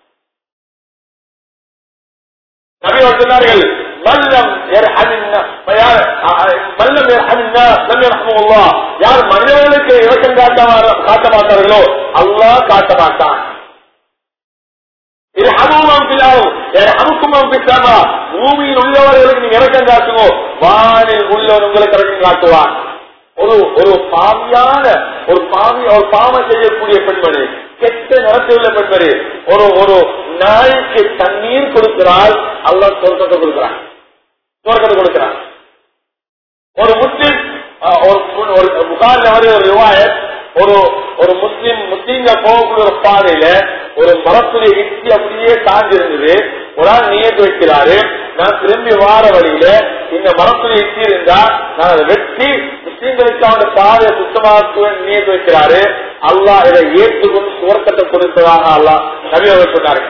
A: நபி அவர் சொன்னார்கள் மல்லம் யர்ஹமின்னா யார் மல்லம் யர்ஹமின்னா லம் யர்ஹமுல்லாஹ் யார் மனிதர்களுக்கு இறக்கம் காட்ட மா- காட்ட மாட்டார்களோ அல்லாஹ் காட்ட மாட்டான் இர்ஹமும் பிலாவும் இர்ஹமுக்கும் பிஸ்ஸமா பூமியில் உள்ளவர்களுக்கு நீங்க இறக்கம் காட்டுங்க வானில் உள்ளவர் உங்களுக்கு இறக்கம் காட்டுவான் ஒரு ஒரு பாவியான ஒரு பாவி ஒரு பாவம் செய்யக்கூடிய பெண்மணி கெட்ட நிறத்தில் பெண்மணி ஒரு ஒரு நாய்க்கு தண்ணீர் கொடுக்கிறாள் அல்லாஹ் சொர்க்கத்தை கொடுக்கிறான் சொர்க்கத்தை கொடுக்கிறான் ஒரு முஸ்லிம் அஹ், ஒரு ஒரு புகார்ல வர ஒரு ரிவாயத் ஒரு ஒரு முஸ்லிம் முஸ்லீம்கள் போகக்கூடிய ஒரு பாதையில ஒரு மரத்துடைய இட்சி அப்படியே சாஞ்சு இருந்தது ஒரு ஆள் நியத்து வைக்கிறாரு நான் திரும்பி வார வழியில இந்த மரத்துடைய இட்சி இருந்தா நான் அதை வெட்டி முஸ்லீம்களுக்கு அவனோட பாதையை சுத்தமாக்குவேன் நியத்து வைக்கிறாரு அல்லாஹ் இதை ஏற்றுக்கொண்டு சுவர்க்கத்தை கொடுத்ததாக அல்லாஹ் நபி அவர் சொன்னாரு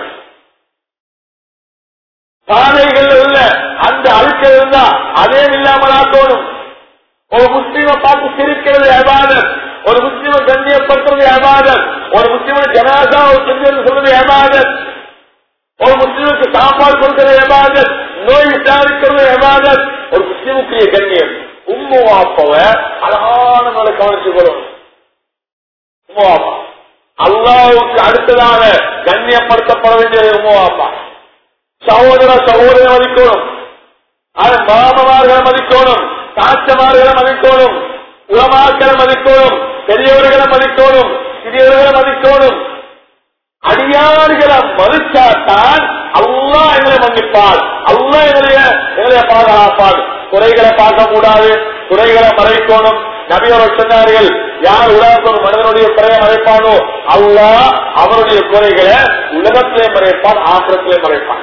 A: பாதைகள் உள்ள அந்த அழுக்க இருந்தா அதே இல்லாமல் ஆக்கணும் ஒரு முஸ்லீமை பார்த்து சிரிக்கிறது அபாதம் ஒரு முஸ்லீமை கண்ணியப்படுத்துறது அபாதம் ஒரு முஸ்லீமை ஜனாதா ஒரு செஞ்சு சொல்றது அபாதம் ஒரு முஸ்லீமுக்கு சாப்பாடு கொடுக்கிறது அபாதம் நோய் விசாரிக்கிறது அபாதம் ஒரு முஸ்லீமுக்குரிய கண்ணியம் உம்மு வாப்பவ அழகான முறை கவனிச்சு கொள்ளணும் உம்மு வாப்பா அல்லாவுக்கு அடுத்ததாக கண்ணியப்படுத்தப்பட வேண்டியது உம்மு வாப்பா சகோதர சகோதர மதிக்கணும் அது மாமமார்களை மதிக்கணும் சாட்சமார்களை மதிக்கணும் உலமாக்களை மதிக்கணும் பெரியவர்களை மதிக்கணும் சிறியவர்களை மதிக்கணும் அடியார்களை மதிச்சாத்தான் அல்லா எங்களை மன்னிப்பார் அல்லா எங்களைய எங்களைய பாதுகாப்பார் குறைகளை பார்க்க கூடாது குறைகளை மறைக்கணும் நபியவர் சொன்னார்கள் யார் உலகத்தில் ஒரு மனிதனுடைய குறையை மறைப்பானோ அல்லா அவருடைய குறைகளை உலகத்திலே மறைப்பான் ஆசிரத்திலே மறைப்பான்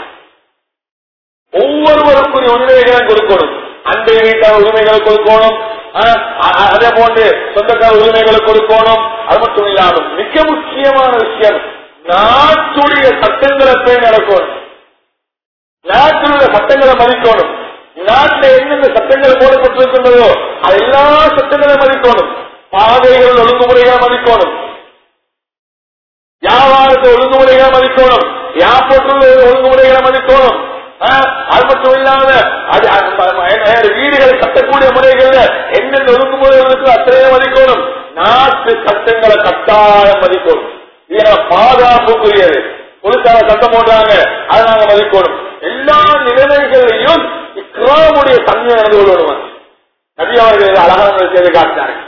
A: ஒவ்வொருவருக்கும் உரிமைகளை கொடுக்கணும் அண்டை வீட்டார் உரிமைகளை கொடுக்கணும் அஹ், அ- அதே போன்று சொந்தக்கார உரிமைகளை கொடுக்கணும் அது மட்டும் இல்லாமல் மிக முக்கியமான விஷயம் நாட்டுடைய சட்டங்களை போய் நடக்கணும் நாட்டினுடைய சட்டங்களை மதிக்கணும் நாட்டில் என்னென்ன சட்டங்கள் போடப்பட்டிருக்கின்றதோ அது எல்லா சட்டங்களையும் மதிக்கணும் பாதைகள் ஒழுங்குமுறைகளை மதிக்கணும் வியாபாரத்தை ஒழுங்குமுறைகளை மதிக்கணும் வியாபாரத்தில் ஒழுங்குமுறைகளை மதிக்கணும் ஆ, அது மட்டும் இல்லாம அது அது ப- ப- வீடுகளை கட்டக்கூடிய முறைகள்ல என்னென்ன ஒழுங்குமுறைகள் இருக்கோ அத்தனையும் மதிக்கணும் நாட்டு சட்டங்களை கட்டாயம் மதிக்கணும் இது பாதுகாப்புக்குரியது போலீசார சட்டம் போடுறாங்க அதை நாங்க மதிக்கணும் எல்லா நிலைமைகளையும் இக்ராமுடைய தன்மை நடந்து கொள்ளணும் நபி அவர்கள் இதை அழகான செய்து காட்டினார்கள்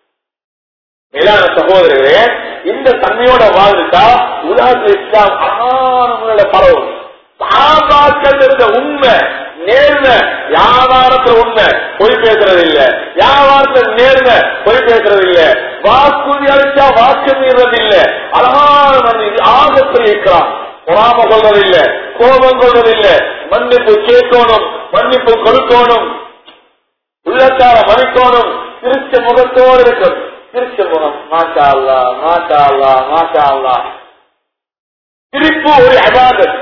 A: மேலான சகோதரர்களே இந்த தன்மையோட வாழ்ந்துட்டா உலகத்தில் இஸ்லாம் அழகான முறையில பரவும் சாபாக்கள் இருந்த உண்மை நேர்மை வியாபாரத்துல உண்மை பொய் பேசுறது இல்ல வியாபாரத்துல நேர்மை பொய் பேசுறது இல்ல வாக்குறுதி அளிச்சா வாக்கு மீறது இல்ல அழகான மனிதன் ஆகத்தில் இருக்கிறான் பொறாம கொள்வது இல்ல கோபம் கொள்வது இல்ல மன்னிப்பு கேட்கணும் மன்னிப்பு கொடுக்கணும் உள்ளத்தார மதிக்கணும் திருச்ச முகத்தோடு இருக்கும் திருச்ச முகம் மாஷா அல்லா மாஷா அல்லா மாஷா அல்லா சிரிப்பு ஒரு அபாதத்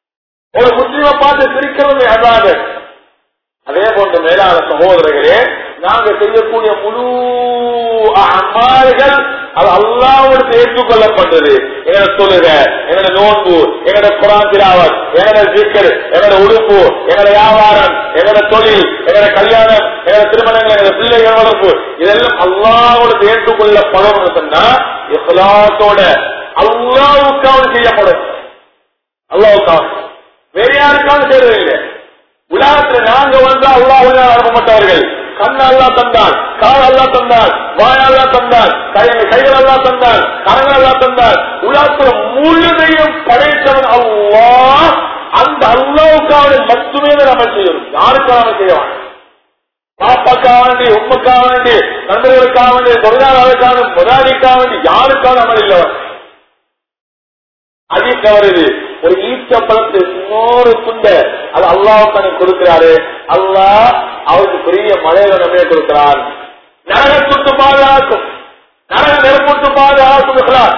A: ஒரு முஸ்லிமை பார்த்து சிரிக்கிறது அபாதத் அதே போன்ற மேலான சகோதரர்களே நாங்க செய்யக்கூடிய முழு அமால்கள் அது அல்லாவோடு ஏற்றுக்கொள்ளப்பட்டது எங்கட தொழுக எங்கட நோன்பு எங்கட குரான் திராவத் எங்கட ஜிக்கர் எங்கட உடுப்பு எங்கட வியாபாரம் எங்கட தொழில் எங்கட கல்யாணம் எங்கட திருமணங்கள் எங்கட பிள்ளைகள் வளர்ப்பு இதெல்லாம் அல்லாவோடு ஏற்றுக்கொள்ளப்படும் சொன்னா இஸ்லாத்தோட அல்லாவுக்காவது செய்யப்படும் அல்லாவுக்காக வேற யாருக்காவது செய்யறதில்லை உலகத்துல நாங்க வந்து அல்லாஹ் அனுப்பப்பட்டவர்கள் கண் அல்லா தந்தான் கால் அல்லா தந்தான் வாய் அல்லா தந்தான் கைகள் அல்லா தந்தான் கரங்கள் அல்லா தந்தான் உலகத்துல முழுதையும் படைத்தவன் அல்லாஹ் அந்த அல்லாவுக்காக மட்டுமே நம்ம செய்யணும் யாருக்காக நம்ம செய்யலாம் பாப்பாக்காக வேண்டி உண்மைக்காக வேண்டி நண்பர்களுக்காக வேண்டி தொழிலாளர்களுக்காக முதலாளிக்காக வேண்டி யாருக்காக அமல் இல்லவன் அதிக வருது ஒரு ஈச்சப்பழத்து இன்னொரு துண்ட அது அல்லாவுக்கான கொடுக்கிறாரு அல்லாஹ் அவருக்கு பெரிய மலையில நம்பிய கொடுக்கிறான் நரக சுட்டு பாதுகாக்கும் நரக நெருப்புட்டு பாதுகாக்கும்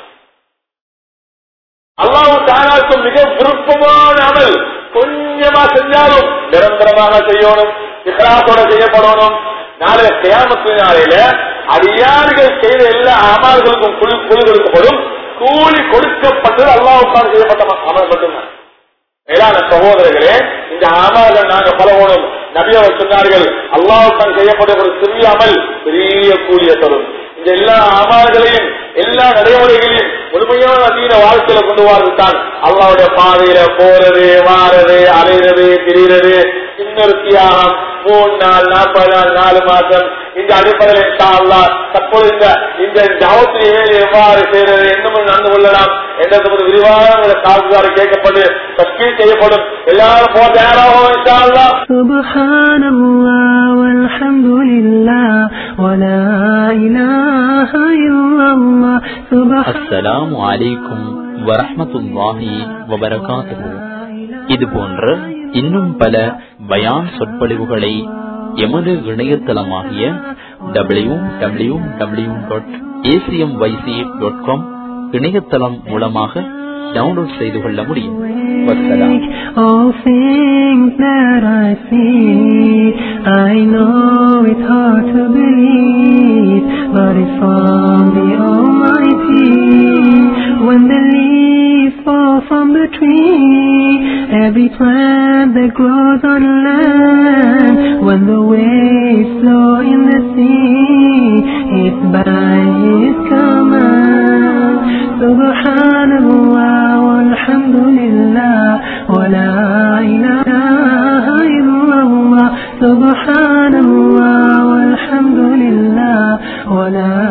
A: அல்லாஹு தானாக்கும் மிக விருப்பமான அமல் கொஞ்சமா செஞ்சாலும் நிரந்தரமாக செய்யணும் இஸ்லாத்தோட செய்யப்படணும் நாளைய கியாமத்து நாளையில அடியார்கள் செய்த எல்லா அமல்களுக்கும் குழு குழு கொடுக்கப்படும் கூலி கொடுக்கப்பட்டது அல்லாவுக்கான செய்யப்பட்ட அமல் மட்டும்தான் மேலான சகோதரர்களே இந்த அமல்கள் நாங்க பலவோனும் நபியவர் சொன்னார்கள் அல்லாவுக்கான செய்யப்பட்ட ஒரு சிறிய அமல் பெரிய கூலிய தரும் இந்த எல்லா அமல்களையும் எல்லா நடைமுறைகளையும் முழுமையான அதீன வாழ்க்கையில கொண்டு வாழ்ந்துதான் அல்லாவுடைய பாதையில போறது வாரது அலைறது திரிகிறது இன்னொரு தியாகம் மூணு நாள் நாற்பது நாள் நாலு மாசம் இந்த அடிப்படையில் அல்லா தற்போது இந்த இந்த ஜாவத்திரி வேலை எவ்வாறு செய்யறது இன்னமும் நடந்து கொள்ளலாம் என்ற விரிவான காசுகார கேட்கப்பட்டு தஸ்கீ செய்யப்படும் எல்லாரும் போக தயாராகும் இன்ஷா அல்லாஹ்
B: سبحان الله والحمد لله ولا إله إلا الله سبحان
C: அஸ்ஸலாமு அலைக்கும் வரஹ்மத்துல்லாஹி வபரகாத்துஹு இது போன்ற இன்னும் பல பயான் சொற்பொழிவுகளை எமது இணையதளமாகிய W W W dot A C M Y C dot com இணையதளம் மூலமாக டவுன்லோட் செய்து கொள்ள முடியும் வசலாம்
B: All things that I see, I know it's hard to believe, but it's from the Almighty. When the leaves fall from the tree, every plant that grows on land, when the waves flow in the sea, it's by His command. Subhanallah walhamdulillah wa la ilaha illallah. Subhanallah walhamdulillah wa la